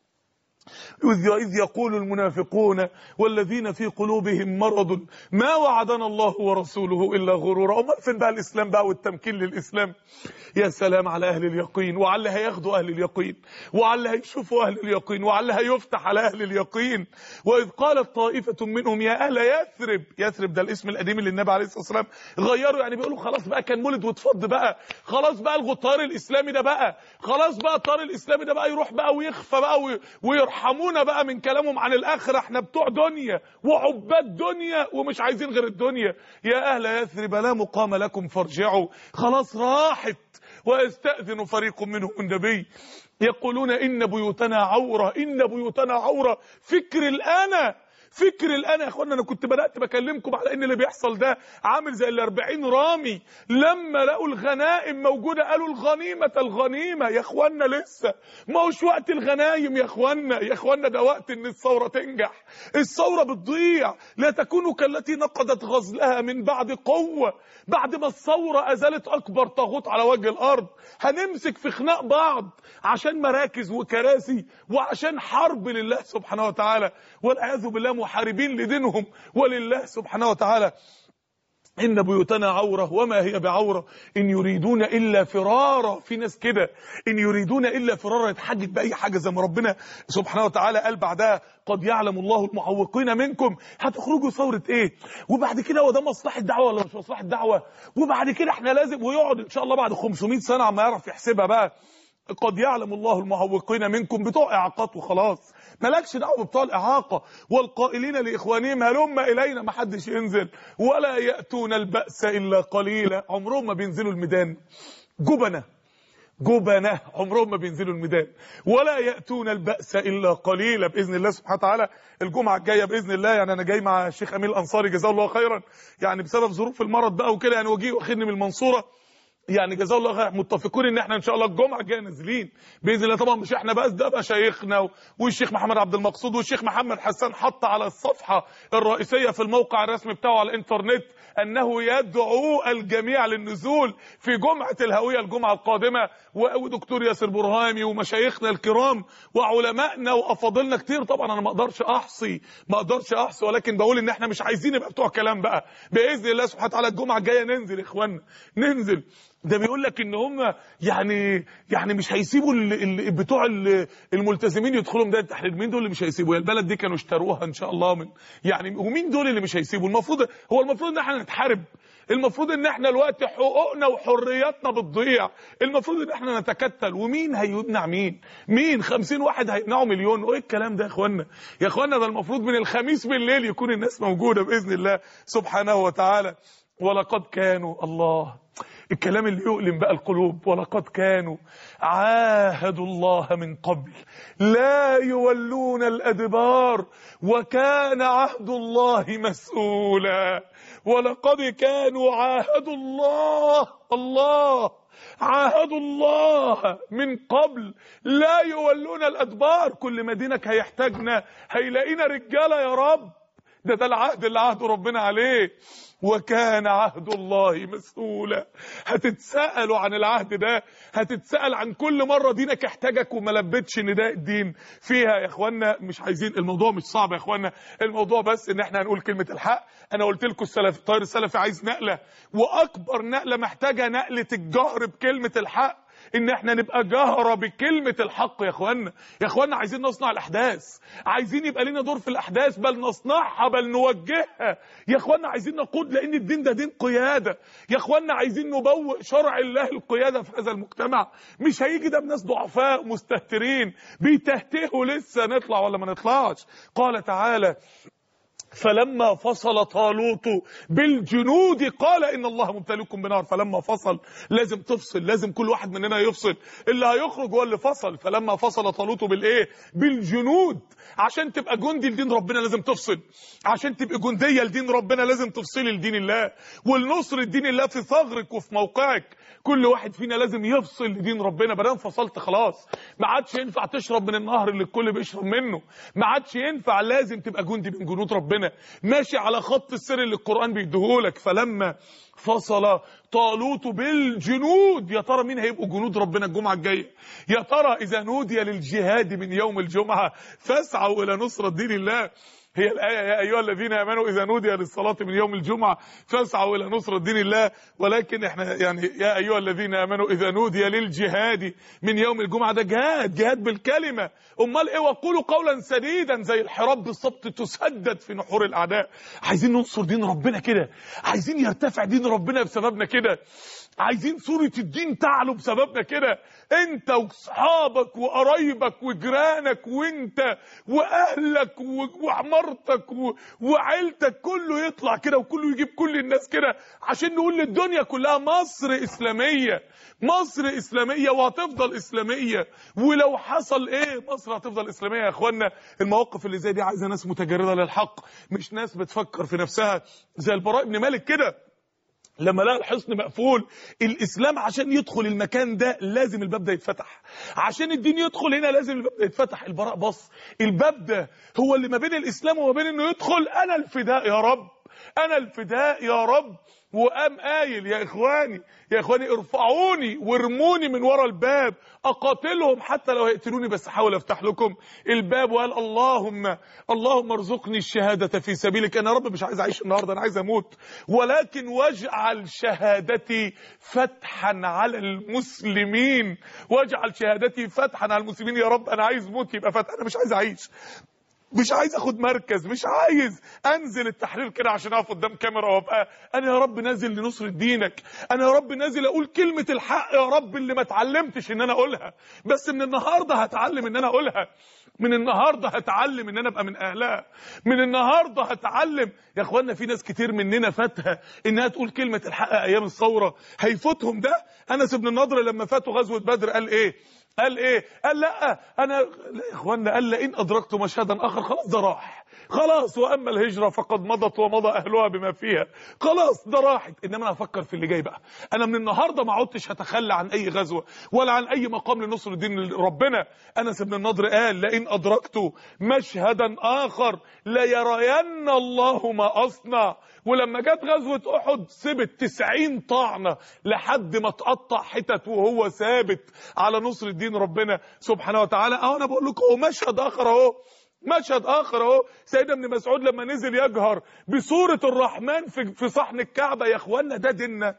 إذ إذ يقول المنافقون والذين في قلوبهم مرض ما وعدنا الله ورسوله إلا غرورا أمال فين بقى الإسلام بقى والتمكين للإسلام يا سلام على أهل اليقين وعلى هياخدوا أهل اليقين وعلى هيشوفوا أهل اليقين وعلى هيفتح على أهل اليقين وإذ قالت طائفة منهم يا أهل يثرب يثرب ده الاسم القديم اللي النبي عليه الصلاة والسلام غيروا يعني بيقولوا خلاص بقى كان مولد واتفض بقى خلاص بقى الغطار الإسلامي ده بقى خلاص بقى الطار الإسلامي ده بقى يروح بقى ويخفى بقى وي- ويرحمونا بقى من كلامهم عن الآخرة احنا بتوع دنيا وعباد دنيا ومش عايزين غير الدنيا يا أهل يثرب لا مقام لكم فارجعوا خلاص راحت ويستأذن فريق منهم النبي يقولون إن بيوتنا عورة إن بيوتنا عورة فكر الأنا فكر الان يا اخوانا انا كنت بدات بكلمكم على ان اللي بيحصل ده عامل زي ال 40 رامي لما لقوا الغنائم موجوده قالوا الغنيمه الغنيمه يا اخوانا لسه ما هوش وقت الغنايم يا اخوانا يا اخوانا ده وقت ان الثوره تنجح الثوره بتضيع لا تكونوا كالتي نقضت غزلها من بعد قوه بعد ما الثوره ازالت اكبر طاغوت على وجه الارض هنمسك في خناق بعض عشان مراكز وكراسي وعشان حرب لله سبحانه وتعالى والعياذ بالله محاربين لدينهم ولله سبحانه وتعالى إن بيوتنا عورة وما هي بعورة إن يريدون إلا فرارا في ناس كده إن يريدون إلا فرارا يتحجج بأي حاجة زي ما ربنا سبحانه وتعالى قال بعدها قد يعلم الله المعوقين منكم هتخرجوا ثورة إيه وبعد كده هو ده مصلحة دعوة ولا مش مصلحة دعوة وبعد كده إحنا لازم ويقعد إن شاء الله بعد 500 سنة عما يعرف يحسبها بقى قد يعلم الله المعوقين منكم بتوع إعاقات وخلاص مالكش دعوه بتوع الاعاقه والقائلين لاخوانهم هلم الينا ما حدش ينزل ولا ياتون الباس الا قليلا عمرهم ما بينزلوا الميدان جبنه جبنه عمرهم ما بينزلوا الميدان ولا ياتون الباس الا قليلا باذن الله سبحانه وتعالى الجمعه الجايه باذن الله يعني انا جاي مع الشيخ امين الانصاري جزاه الله خيرا يعني بسبب ظروف المرض بقى وكده يعني وجيه واخدني من المنصوره يعني جزاه الله خير متفقون ان احنا ان شاء الله الجمعه الجايه نازلين باذن الله طبعا مش احنا بس ده مشايخنا والشيخ محمد عبد المقصود والشيخ محمد حسان حط على الصفحه الرئيسيه في الموقع الرسمي بتاعه على الانترنت انه يدعو الجميع للنزول في جمعه الهويه الجمعه القادمه ودكتور ياسر برهامي ومشايخنا الكرام وعلمائنا وافاضلنا كتير طبعا انا ما اقدرش احصي ما اقدرش احصي ولكن بقول ان احنا مش عايزين نبقى بتوع كلام بقى باذن الله سبحانه وتعالى الجمعه الجايه ننزل يا اخوانا ننزل ده بيقول لك ان هم يعني يعني مش هيسيبوا ال ال بتوع ال الملتزمين يدخلوا ميدان التحرير مين دول اللي مش هيسيبوا البلد دي كانوا اشتروها ان شاء الله من يعني ومين دول اللي مش هيسيبوا المفروض هو المفروض ان احنا نتحارب المفروض ان احنا الوقت حقوقنا وحرياتنا بتضيع المفروض ان احنا نتكتل ومين هيمنع مين مين خمسين واحد هيمنعوا مليون وايه الكلام ده يا اخوانا يا اخوانا ده المفروض من الخميس بالليل يكون الناس موجوده باذن الله سبحانه وتعالى ولقد كانوا الله الكلام اللي يؤلم بقى القلوب ولقد كانوا عاهدوا الله من قبل لا يولون الأدبار وكان عهد الله مسؤولا ولقد كانوا عاهدوا الله الله عاهدوا الله من قبل لا يولون الأدبار كل ما دينك هيحتاجنا هيلاقينا رجالة يا رب ده ده العهد اللي عهده ربنا عليه وكان عهد الله مسؤولا هتتسألوا عن العهد ده هتتسأل عن كل مرة دينك احتاجك وما لبتش نداء الدين فيها يا اخوانا مش عايزين الموضوع مش صعب يا اخوانا الموضوع بس ان احنا هنقول كلمة الحق انا قلت لكم السلف الطير السلفي عايز نقلة واكبر نقلة محتاجة نقلة الجهر بكلمة الحق ان احنا نبقى جهرة بكلمة الحق يا اخوانا يا اخوانا عايزين نصنع الاحداث عايزين يبقى لنا دور في الاحداث بل نصنعها بل نوجهها يا اخوانا عايزين نقود لان الدين ده دين قيادة يا اخوانا عايزين نبوء شرع الله القيادة في هذا المجتمع مش هيجي ده بناس ضعفاء مستهترين بيتهتهوا لسه نطلع ولا ما نطلعش قال تعالى فلما فصل طالوت بالجنود قال ان الله مبتليكم بنار فلما فصل لازم تفصل لازم كل واحد مننا يفصل اللي هيخرج هو اللي فصل فلما فصل طالوت بالايه بالجنود عشان تبقى جندي لدين ربنا لازم تفصل عشان تبقى جنديه لدين ربنا لازم تفصلي لدين الله والنصر دين الله في ثغرك وفي موقعك كل واحد فينا لازم يفصل لدين ربنا ما دام فصلت خلاص ما عادش ينفع تشرب من النهر اللي الكل بيشرب منه ما عادش ينفع لازم تبقى جندي من جنود ربنا ماشي على خط السر اللي القرآن بيديهولك فلما فصل طالوت بالجنود يا ترى مين هيبقوا جنود ربنا الجمعة الجاية يا ترى إذا نودي للجهاد من يوم الجمعة فاسعوا إلى نصرة دين الله هي الآية يا أيها الذين آمنوا إذا نودي للصلاة من يوم الجمعة فاسعوا إلى نصرة دين الله ولكن احنا يعني يا أيها الذين آمنوا إذا نودي للجهاد من يوم الجمعة ده جهاد جهاد بالكلمة أمال إيه وقولوا قولا سديدا زي الحراب بالظبط تسدد في نحور الأعداء عايزين ننصر دين ربنا كده عايزين يرتفع دين ربنا بسببنا كده عايزين صورة الدين تعلو بسببنا كده انت واصحابك وقرايبك وجيرانك وانت واهلك وعمارتك وعيلتك كله يطلع كده وكله يجيب كل الناس كده عشان نقول للدنيا كلها مصر اسلامية مصر اسلامية وهتفضل اسلامية ولو حصل ايه مصر هتفضل اسلامية يا اخوانا المواقف اللي زي دي عايزة ناس متجردة للحق مش ناس بتفكر في نفسها زي البراء بن مالك كده لما لقى الحصن مقفول الاسلام عشان يدخل المكان ده لازم الباب ده يتفتح عشان الدين يدخل هنا لازم الباب ده يتفتح البراء بص الباب ده هو اللي ما بين الاسلام وما بين انه يدخل انا الفداء يا رب انا الفداء يا رب وقام قايل يا اخواني يا اخواني ارفعوني وارموني من ورا الباب اقاتلهم حتى لو هيقتلوني بس احاول افتح لكم الباب وقال اللهم اللهم ارزقني الشهاده في سبيلك انا يا رب مش عايز اعيش النهارده انا عايز اموت ولكن واجعل شهادتي فتحا على المسلمين واجعل شهادتي فتحا على المسلمين يا رب انا عايز موت يبقى فتح انا مش عايز اعيش مش عايز اخد مركز مش عايز انزل التحرير كده عشان اقف قدام كاميرا وابقى انا يا رب نازل لنصرة دينك انا يا رب نازل اقول كلمة الحق يا رب اللي ما اتعلمتش ان انا اقولها بس من النهارده هتعلم ان انا اقولها من النهارده هتعلم ان انا ابقى من اهلها من النهارده هتعلم يا اخوانا في ناس كتير مننا فاتها انها تقول كلمة الحق ايام الثورة هيفوتهم ده انس بن النضر لما فاتوا غزوة بدر قال ايه قال ايه قال لا انا لا يا اخوانا قال لئن ادركت مشهدا اخر خلاص ده راح خلاص واما الهجره فقد مضت ومضى اهلها بما فيها خلاص ده راحت انما انا هفكر في اللي جاي بقى انا من النهارده ما عدتش هتخلى عن اي غزوه ولا عن اي مقام لنصر دين ربنا انس بن النضر قال لئن ادركت مشهدا اخر ليرين الله ما اصنع ولما جت غزوة أحد سبت 90 طعنة لحد ما تقطع حتت وهو ثابت على نصر الدين ربنا سبحانه وتعالى أهو أنا بقول لكم هو مشهد آخر أهو مشهد آخر أهو سيدنا ابن مسعود لما نزل يجهر بسورة الرحمن في في صحن الكعبة يا إخوانا ده ديننا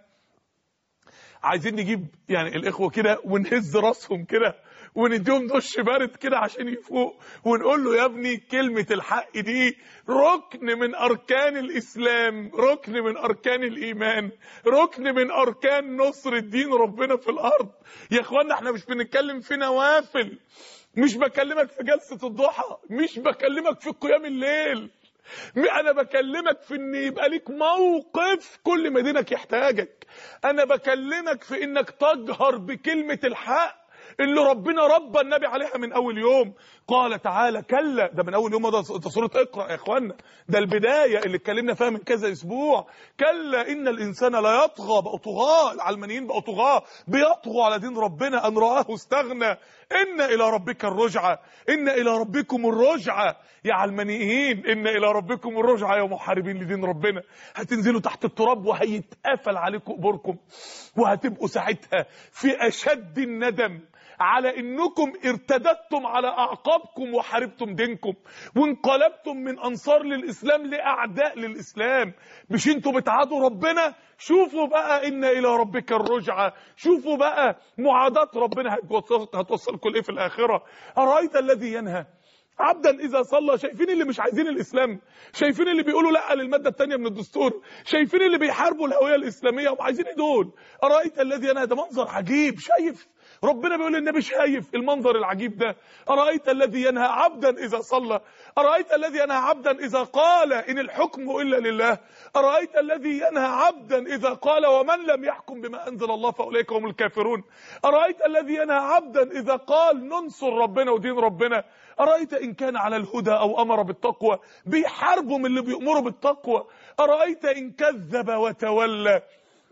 عايزين نجيب يعني الإخوة كده ونهز راسهم كده ونديهم دش بارد كده عشان يفوق ونقول له يا ابني كلمة الحق دي ركن من أركان الإسلام ركن من أركان الإيمان ركن من أركان نصر الدين ربنا في الأرض يا إخوانا احنا مش بنتكلم في نوافل مش بكلمك في جلسة الضحى مش بكلمك في قيام الليل انا بكلمك في ان يبقى ليك موقف كل ما دينك يحتاجك انا بكلمك في انك تجهر بكلمة الحق اللي ربنا ربى النبي عليها من اول يوم قال تعالى كلا ده من اول يوم ده ده سوره اقرا يا اخوانا ده البدايه اللي اتكلمنا فيها من كذا اسبوع كلا ان الانسان لا يطغى بقوا طغاه العلمانيين بقوا طغاه بيطغوا على دين ربنا ان راه استغنى ان الى ربك الرجعه ان الى ربكم الرجعه يا علمانيين ان الى ربكم الرجعه يا محاربين لدين ربنا هتنزلوا تحت التراب وهيتقفل عليكم قبوركم وهتبقوا ساعتها في اشد الندم على انكم ارتدتم على اعقابكم وحاربتم دينكم وانقلبتم من انصار للاسلام لاعداء للاسلام مش انتوا بتعادوا ربنا شوفوا بقى ان الى ربك الرجعه شوفوا بقى معاداه ربنا هتوصلكم لايه في الاخره ارايت الذي ينهى عبدا اذا صلى شايفين اللي مش عايزين الاسلام شايفين اللي بيقولوا لا للماده الثانيه من الدستور شايفين اللي بيحاربوا الهويه الاسلاميه وعايزين ايه دول ارايت الذي ينهى ده منظر عجيب شايف ربنا بيقول للنبي شايف المنظر العجيب ده أرأيت الذي ينهى عبدا إذا صلى أرأيت الذي ينهى عبدا إذا قال إن الحكم إلا لله أرأيت الذي ينهى عبدا إذا قال ومن لم يحكم بما أنزل الله فأولئك هم الكافرون أرأيت الذي ينهى عبدا إذا قال ننصر ربنا ودين ربنا أرأيت إن كان على الهدى أو أمر بالتقوى بيحاربوا من اللي بيأمروا بالتقوى أرأيت إن كذب وتولى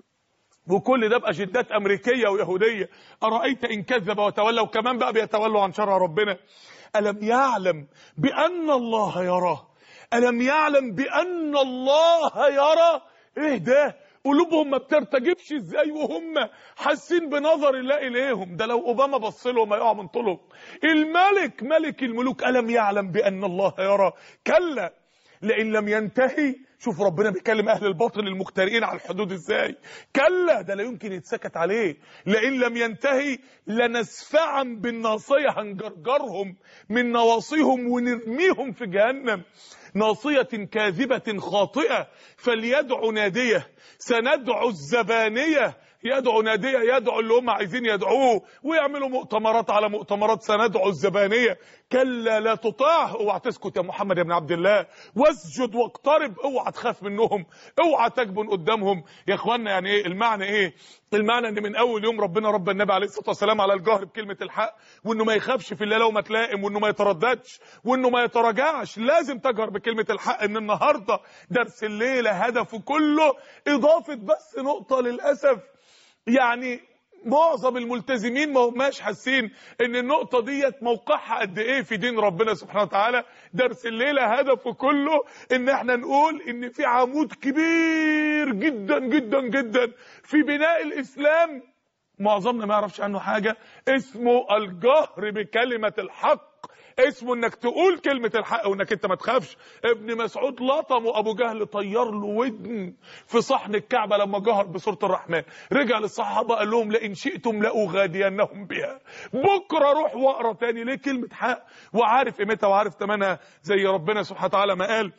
وكل ده بأجندات أمريكية ويهودية أرأيت إن كذب وتولى وكمان بقى بيتولوا عن شرع ربنا ألم يعلم بأن الله يراه ألم يعلم بأن الله يرى إيه ده قلوبهم ما بترتجفش ازاي وهم حاسين بنظر الله اليهم ده لو اوباما بص لهم هيقع من طولهم الملك ملك الملوك الم يعلم بان الله يرى كلا لئن لم ينتهي شوف ربنا بيكلم اهل الباطل المخترئين على الحدود ازاي كلا ده لا يمكن يتسكت عليه لئن لم ينتهي لنسفعا بالناصيه هنجرجرهم من نواصيهم ونرميهم في جهنم ناصية كاذبة خاطئة فليدعو نادية سندعو الزبانية يدعو نادية يدعو اللي هم عايزين يدعوه ويعملوا مؤتمرات على مؤتمرات سندعو الزبانية كلا لا تطاعه اوعى تسكت يا محمد يا ابن عبد الله واسجد واقترب اوعى تخاف منهم اوعى تجبن قدامهم يا اخوانا يعني ايه المعنى ايه المعنى ان من اول يوم ربنا رب النبي عليه الصلاه والسلام على الجهر بكلمه الحق وانه ما يخافش في الله لو ما تلائم وانه ما يترددش وانه ما يتراجعش لازم تجهر بكلمه الحق ان النهارده درس الليله هدفه كله اضافه بس نقطه للاسف يعني معظم الملتزمين ما هماش حاسين ان النقطه ديت موقعها قد ايه في دين ربنا سبحانه وتعالى درس الليله هدفه كله ان احنا نقول ان في عمود كبير جدا جدا جدا في بناء الاسلام معظمنا ما يعرفش عنه حاجه اسمه الجهر بكلمه الحق اسمه انك تقول كلمة الحق وانك انت ما تخافش ابن مسعود لطم وابو جهل طير له ودن في صحن الكعبة لما جهر بسورة الرحمن رجع للصحابة قال لهم لئن شئتم لأغادينهم بها بكرة روح واقرا تاني ليه كلمة حق وعارف قيمتها وعارف ثمنها زي ربنا سبحانه وتعالى ما قال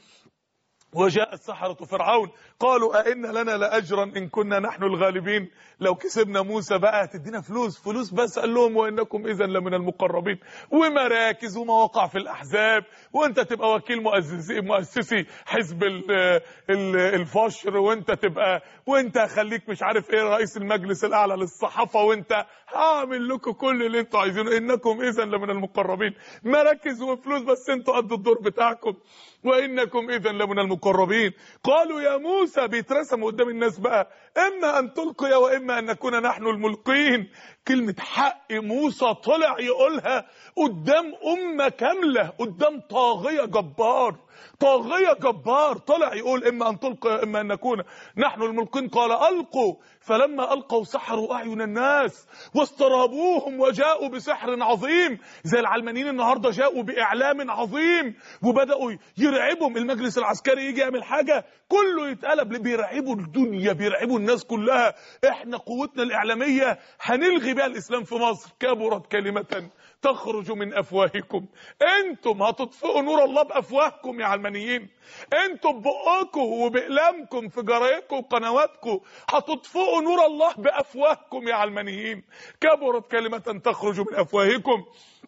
وجاء السحرة فرعون قالوا أئن لنا لأجرا إن كنا نحن الغالبين لو كسبنا موسى بقى هتدينا فلوس فلوس بس قال لهم وإنكم إذا لمن المقربين ومراكز ومواقع في الأحزاب وأنت تبقى وكيل مؤسسي, مؤسسي حزب ال ال الفشر وأنت تبقى وأنت خليك مش عارف إيه رئيس المجلس الأعلى للصحافة وأنت هعمل لكم كل اللي أنتوا عايزينه إنكم إذا لمن المقربين مراكز وفلوس بس أنتوا قد الدور بتاعكم وإنكم إذا لمن المقربين قالوا يا موسى بيترسموا قدام الناس بقى إما أن تلقي وإما أن نكون نحن الملقين كلمة حق موسى طلع يقولها قدام أمة كاملة قدام طاغية جبار طاغية جبار طلع يقول إما أن تلقي إما أن نكون نحن الملقين قال ألقوا فلما ألقوا سحروا أعين الناس واسترهبوهم وجاءوا بسحر عظيم زي العلمانيين النهاردة جاءوا بإعلام عظيم وبدأوا يرعبهم المجلس العسكري يجي يعمل حاجة كله يتقلب بيرعبوا الدنيا بيرعبوا الناس كلها احنا قوتنا الإعلامية هنلغي بها الإسلام في مصر كبرت كلمة تخرج من افواهكم انتم هتطفئوا نور الله بافواهكم يا علمانيين انتم ببقكم وباقلامكم في جرايدكم وقنواتكم هتطفئوا نور الله بافواهكم يا علمانيين كبرت كلمه تخرج من افواهكم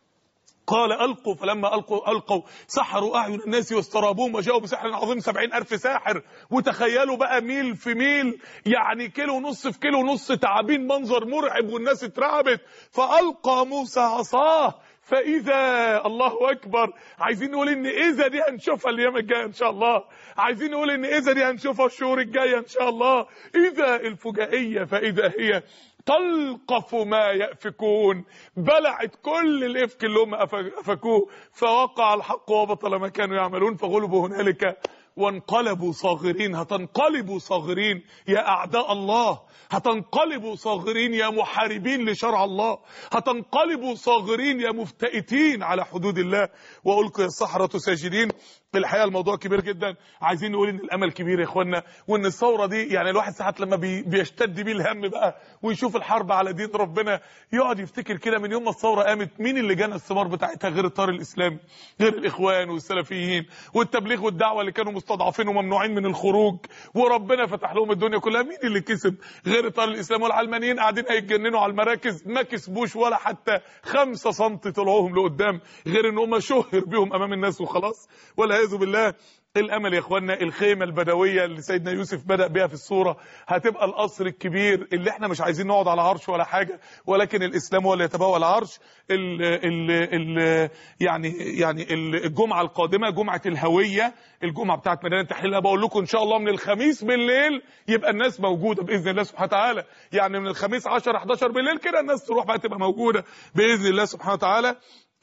قال ألقوا فلما ألقوا ألقوا سحروا أعين الناس واسترابوهم وجاءوا بسحر عظيم سبعين ألف ساحر وتخيلوا بقى ميل في ميل يعني كيلو ونص في كيلو ونص تعابين منظر مرعب والناس اترعبت فألقى موسى عصاه فإذا الله أكبر عايزين نقول إن إذا دي هنشوفها الأيام الجاية إن شاء الله عايزين نقول إن إذا دي هنشوفها الشهور الجاية إن شاء الله إذا الفجائية فإذا هي تلقف ما يأفكون بلعت كل الإفك اللي هم أفكوه فوقع الحق وبطل ما كانوا يعملون فغلبوا هنالك وانقلبوا صاغرين هتنقلبوا صاغرين يا أعداء الله هتنقلبوا صاغرين يا محاربين لشرع الله هتنقلبوا صاغرين يا مفتئتين على حدود الله وألقي السحرة ساجدين الحقيقه الموضوع كبير جدا عايزين نقول ان الامل كبير يا اخوانا وان الثوره دي يعني الواحد ساعات لما بي بيشتد بيه الهم بقى ويشوف الحرب على دين ربنا يقعد يفتكر كده من يوم ما الثوره قامت مين اللي جانا الثمار بتاعتها غير الطار الاسلامي غير الاخوان والسلفيين والتبليغ والدعوه اللي كانوا مستضعفين وممنوعين من الخروج وربنا فتح لهم الدنيا كلها مين اللي كسب غير الطار الاسلامي والعلمانيين قاعدين هيتجننوا على المراكز ما كسبوش ولا حتى خمسة سم طلعوهم لقدام غير ان هم شهر بيهم امام الناس وخلاص ولا والعياذ بالله الامل يا اخوانا الخيمه البدويه اللي سيدنا يوسف بدا بها في الصوره هتبقى القصر الكبير اللي احنا مش عايزين نقعد على عرش ولا حاجه ولكن الاسلام هو اللي يتبوى العرش ال ال ال يعني يعني الجمعه القادمه جمعه الهويه الجمعه بتاعت ميدان التحرير بقول لكم ان شاء الله من الخميس بالليل يبقى الناس موجوده باذن الله سبحانه وتعالى يعني من الخميس 10 11 بالليل كده الناس تروح بقى تبقى موجوده باذن الله سبحانه وتعالى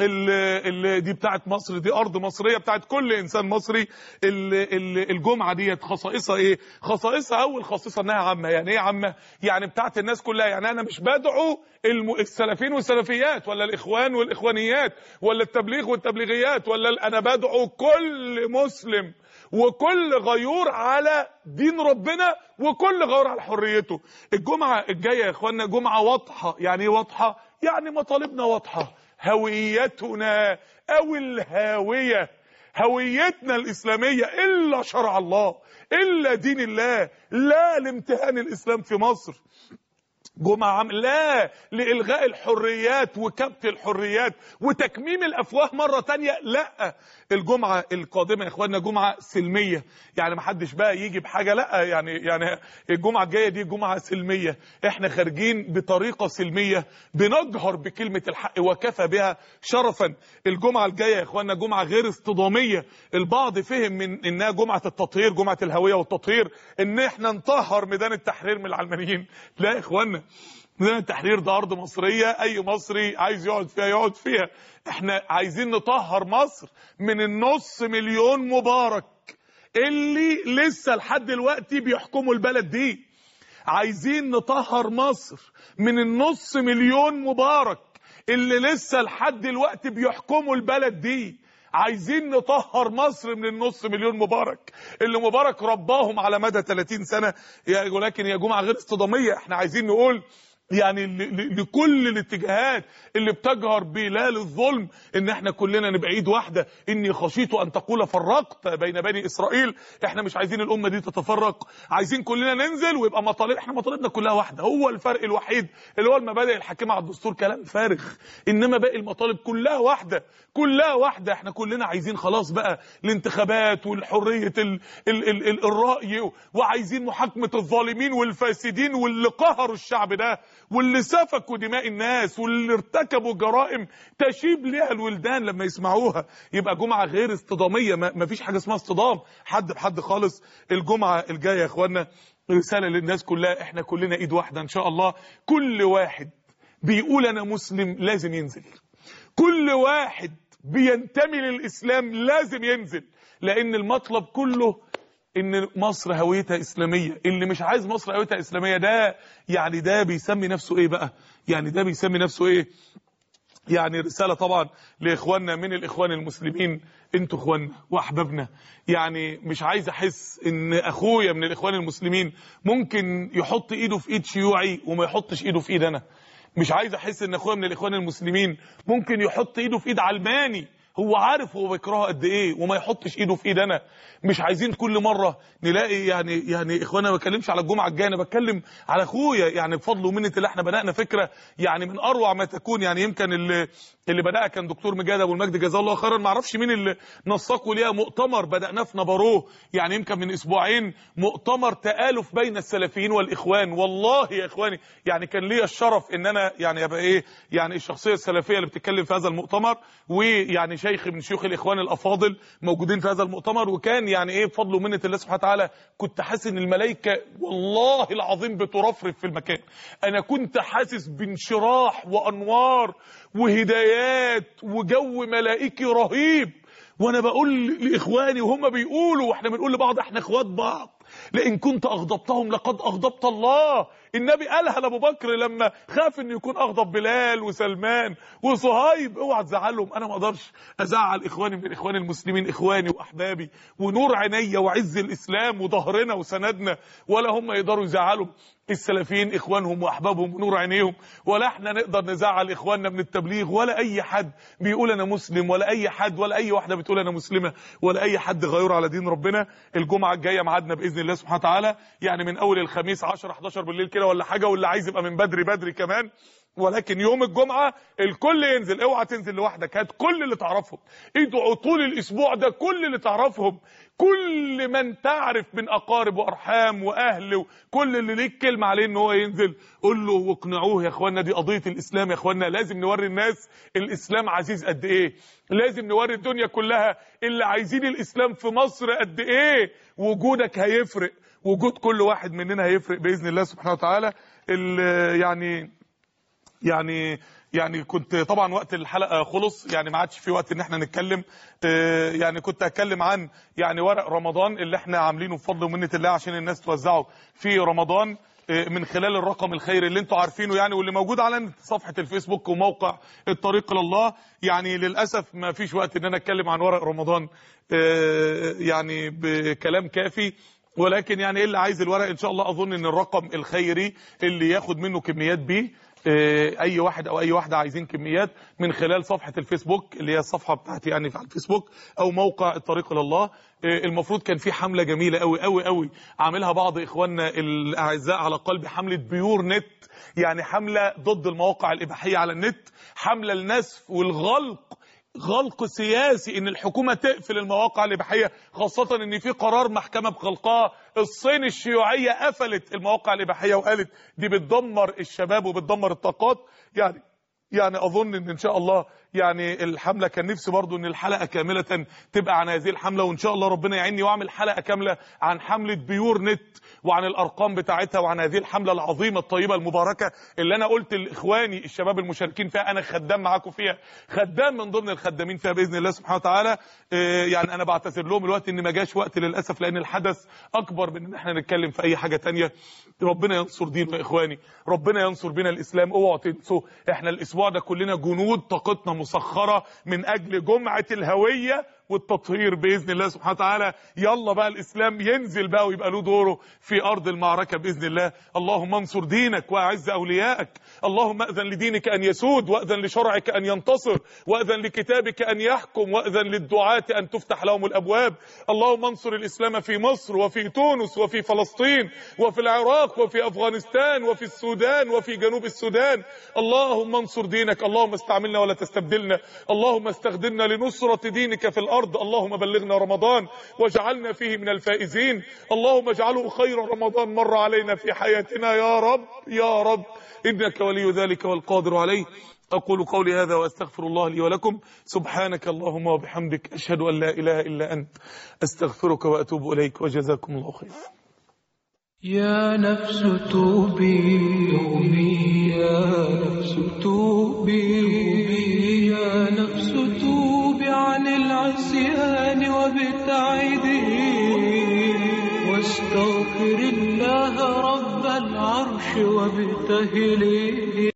اللي دي بتاعت مصر دي ارض مصريه بتاعت كل انسان مصري الجمعه ديت خصائصها ايه خصائصها اول خصيصه انها عامه يعني ايه عامه يعني بتاعت الناس كلها يعني انا مش بدعو السلفيين والسلفيات ولا الاخوان والاخوانيات ولا التبليغ والتبليغيات ولا انا بدعو كل مسلم وكل غيور على دين ربنا وكل غيور على حريته الجمعه الجايه يا اخوانا جمعه واضحه يعني ايه واضحه يعني مطالبنا واضحه هويتنا او الهاويه هويتنا الاسلاميه الا شرع الله الا دين الله لا لامتهان الاسلام في مصر جمعة عام لا لإلغاء الحريات وكبت الحريات وتكميم الأفواه مرة تانية لا الجمعة القادمة يا إخواننا جمعة سلمية يعني ما حدش بقى يجي بحاجة لا يعني يعني الجمعة الجاية دي جمعة سلمية احنا خارجين بطريقة سلمية بنجهر بكلمة الحق وكفى بها شرفا الجمعة الجاية يا إخواننا جمعة غير اصطدامية البعض فهم من إنها جمعة التطهير جمعة الهوية والتطهير إن احنا نطهر ميدان التحرير من العلمانيين لا يا إخواننا اخوانا ميدان التحرير ده ارض مصريه اي مصري عايز يقعد فيها يقعد فيها احنا عايزين نطهر مصر من النص مليون مبارك اللي لسه لحد دلوقتي بيحكموا البلد دي عايزين نطهر مصر من النص مليون مبارك اللي لسه لحد دلوقتي بيحكموا البلد دي عايزين نطهر مصر من النص مليون مبارك اللي مبارك رباهم على مدى 30 سنة يا- ولكن يا جماعة غير اصطدامية احنا عايزين نقول يعني ل- ل- لكل الاتجاهات اللي بتجهر بلال الظلم ان احنا كلنا نبقى ايد واحده اني خشيت ان تقول فرقت بين بني اسرائيل احنا مش عايزين الامه دي تتفرق عايزين كلنا ننزل ويبقى مطالب احنا مطالبنا كلها واحده هو الفرق الوحيد اللي هو المبادئ الحاكمه على الدستور كلام فارغ انما باقي المطالب كلها واحده كلها واحده احنا كلنا عايزين خلاص بقى الانتخابات والحريه ال ال ال ال الراي وعايزين محاكمه الظالمين والفاسدين واللي قهروا الشعب ده واللي سفكوا دماء الناس واللي ارتكبوا جرائم تشيب ليها الولدان لما يسمعوها يبقى جمعه غير اصطداميه ما ما فيش حاجه اسمها اصطدام حد بحد خالص الجمعه الجايه يا اخوانا رساله للناس كلها احنا كلنا ايد واحده ان شاء الله كل واحد بيقول انا مسلم لازم ينزل كل واحد بينتمي للاسلام لازم ينزل لان المطلب كله ان مصر هويتها اسلاميه اللي مش عايز مصر هويتها اسلاميه ده يعني ده بيسمي نفسه ايه بقى يعني ده بيسمي نفسه ايه يعني رسالة طبعا لإخواننا من الإخوان المسلمين انتوا إخواننا وأحبابنا يعني مش عايز أحس إن أخويا من الإخوان المسلمين ممكن يحط إيده في إيد شيوعي وما يحطش إيده في إيد أنا مش عايز أحس إن أخويا من الإخوان المسلمين ممكن يحط إيده في إيد علماني هو عارف هو بيكرهه قد ايه وما يحطش ايده في ايدنا مش عايزين كل مره نلاقي يعني يعني اخوانا ما بتكلمش على الجمعه الجايه انا بتكلم على اخويا يعني بفضل ومنه الله احنا بدانا فكره يعني من اروع ما تكون يعني يمكن اللي اللي بداها كان دكتور مجاد ابو المجد جزاه الله خيرا ما اعرفش مين اللي نسقوا ليها مؤتمر بداناه في نبروه يعني يمكن من اسبوعين مؤتمر تالف بين السلفيين والاخوان والله يا اخواني يعني كان ليا الشرف ان انا يعني ابقى ايه يعني الشخصيه السلفيه اللي بتتكلم في هذا المؤتمر ويعني شيخ من شيوخ الاخوان الافاضل موجودين في هذا المؤتمر وكان يعني ايه بفضل ومنه الله سبحانه وتعالى كنت حاسس ان الملائكه والله العظيم بترفرف في المكان انا كنت حاسس بانشراح وانوار وهدايات وجو ملائكي رهيب وانا بقول لاخواني وهم بيقولوا واحنا بنقول لبعض احنا اخوات بعض لان كنت اغضبتهم لقد اغضبت الله النبي قالها لابو بكر لما خاف ان يكون اغضب بلال وسلمان وصهيب اوعى تزعلهم انا ما اقدرش ازعل اخواني من الاخوان المسلمين اخواني واحبابي ونور عينيا وعز الاسلام وظهرنا وسندنا ولا هم يقدروا يزعلوا السلفيين اخوانهم واحبابهم ونور عينيهم ولا احنا نقدر نزعل اخواننا من التبليغ ولا اي حد بيقول انا مسلم ولا اي حد ولا اي واحده بتقول انا مسلمه ولا اي حد غيره على دين ربنا الجمعه الجايه ميعادنا باذن الله سبحانه وتعالى يعني من اول الخميس 10 11 بالليل كده ولا حاجه واللي عايز يبقى من بدري بدري كمان ولكن يوم الجمعة الكل ينزل اوعى تنزل لوحدك هات كل اللي تعرفهم ادعوا طول الاسبوع ده كل اللي تعرفهم كل من تعرف من اقارب وارحام واهل وكل اللي ليك كلمه عليه ان هو ينزل قول له واقنعوه يا اخوانا دي قضيه الاسلام يا اخوانا لازم نوري الناس الاسلام عزيز قد ايه لازم نوري الدنيا كلها اللي عايزين الاسلام في مصر قد ايه وجودك هيفرق وجود كل واحد مننا هيفرق باذن الله سبحانه وتعالى ال- يعني يعني يعني كنت طبعا وقت الحلقه خلص يعني ما عادش في وقت ان احنا نتكلم آه، يعني كنت هتكلم عن يعني ورق رمضان اللي احنا عاملينه بفضل ومنه الله عشان الناس توزعه في رمضان آه، من خلال الرقم الخيري اللي انتوا عارفينه يعني واللي موجود على صفحه الفيسبوك وموقع الطريق الى الله يعني للاسف ما فيش وقت ان انا اتكلم عن ورق رمضان آه، يعني بكلام كافي ولكن يعني اللي عايز الورق ان شاء الله اظن ان الرقم الخيري اللي ياخد منه كميات بيه آه، اي واحد او اي واحده عايزين كميات من خلال صفحه الفيسبوك اللي هي الصفحه بتاعتي يعني على الفيسبوك او موقع الطريق الى الله آه، المفروض كان في حمله جميله قوي قوي قوي عاملها بعض اخواننا الاعزاء على قلبي حمله بيور نت يعني حمله ضد المواقع الاباحيه على النت حمله النسف والغلق غلق سياسي ان الحكومه تقفل المواقع الاباحيه خاصه ان في قرار محكمه بغلقها الصين الشيوعيه قفلت المواقع الاباحيه وقالت دي بتدمر الشباب وبتدمر الطاقات يعني يعني اظن ان ان شاء الله يعني الحمله كان نفسي برضو ان الحلقه كامله تبقى عن هذه الحمله وان شاء الله ربنا يعيني واعمل حلقه كامله عن حمله بيور نت وعن الارقام بتاعتها وعن هذه الحمله العظيمه الطيبه المباركه اللي انا قلت لاخواني الشباب المشاركين فيها انا خدام معاكم فيها خدام من ضمن الخدامين فيها باذن الله سبحانه وتعالى آه، يعني انا بعتذر لهم الوقت ان ما جاش وقت للاسف لان الحدث اكبر من ان احنا نتكلم في اي حاجه تانية ربنا ينصر دينه يا اخواني ربنا ينصر بنا الاسلام اوعوا تنسوا احنا الاسبوع ده كلنا جنود طاقتنا مسخره من اجل جمعه الهويه والتطهير باذن الله سبحانه وتعالى يلا بقى الاسلام ينزل بقى ويبقى له دوره في ارض المعركه باذن الله اللهم انصر دينك واعز اوليائك اللهم اذن لدينك ان يسود واذن لشرعك ان ينتصر واذن لكتابك ان يحكم واذن للدعاة ان تفتح لهم الابواب اللهم انصر الاسلام في مصر وفي تونس وفي فلسطين وفي العراق وفي افغانستان وفي السودان وفي جنوب السودان اللهم انصر دينك اللهم استعملنا ولا تستبدلنا اللهم استخدمنا لنصرة دينك في الارض اللهم بلغنا رمضان واجعلنا فيه من الفائزين اللهم اجعله خير رمضان مر علينا في حياتنا يا رب يا رب انك ولي ذلك والقادر عليه أقول قولي هذا وأستغفر الله لي ولكم سبحانك اللهم وبحمدك أشهد أن لا إله إلا أنت أستغفرك وأتوب إليك وجزاكم الله خير يا نفس توبي توبي يا نفس توبي يا نفس توبي عن العصيان وابتعدي واستغفر الله رب العرش وابتهلي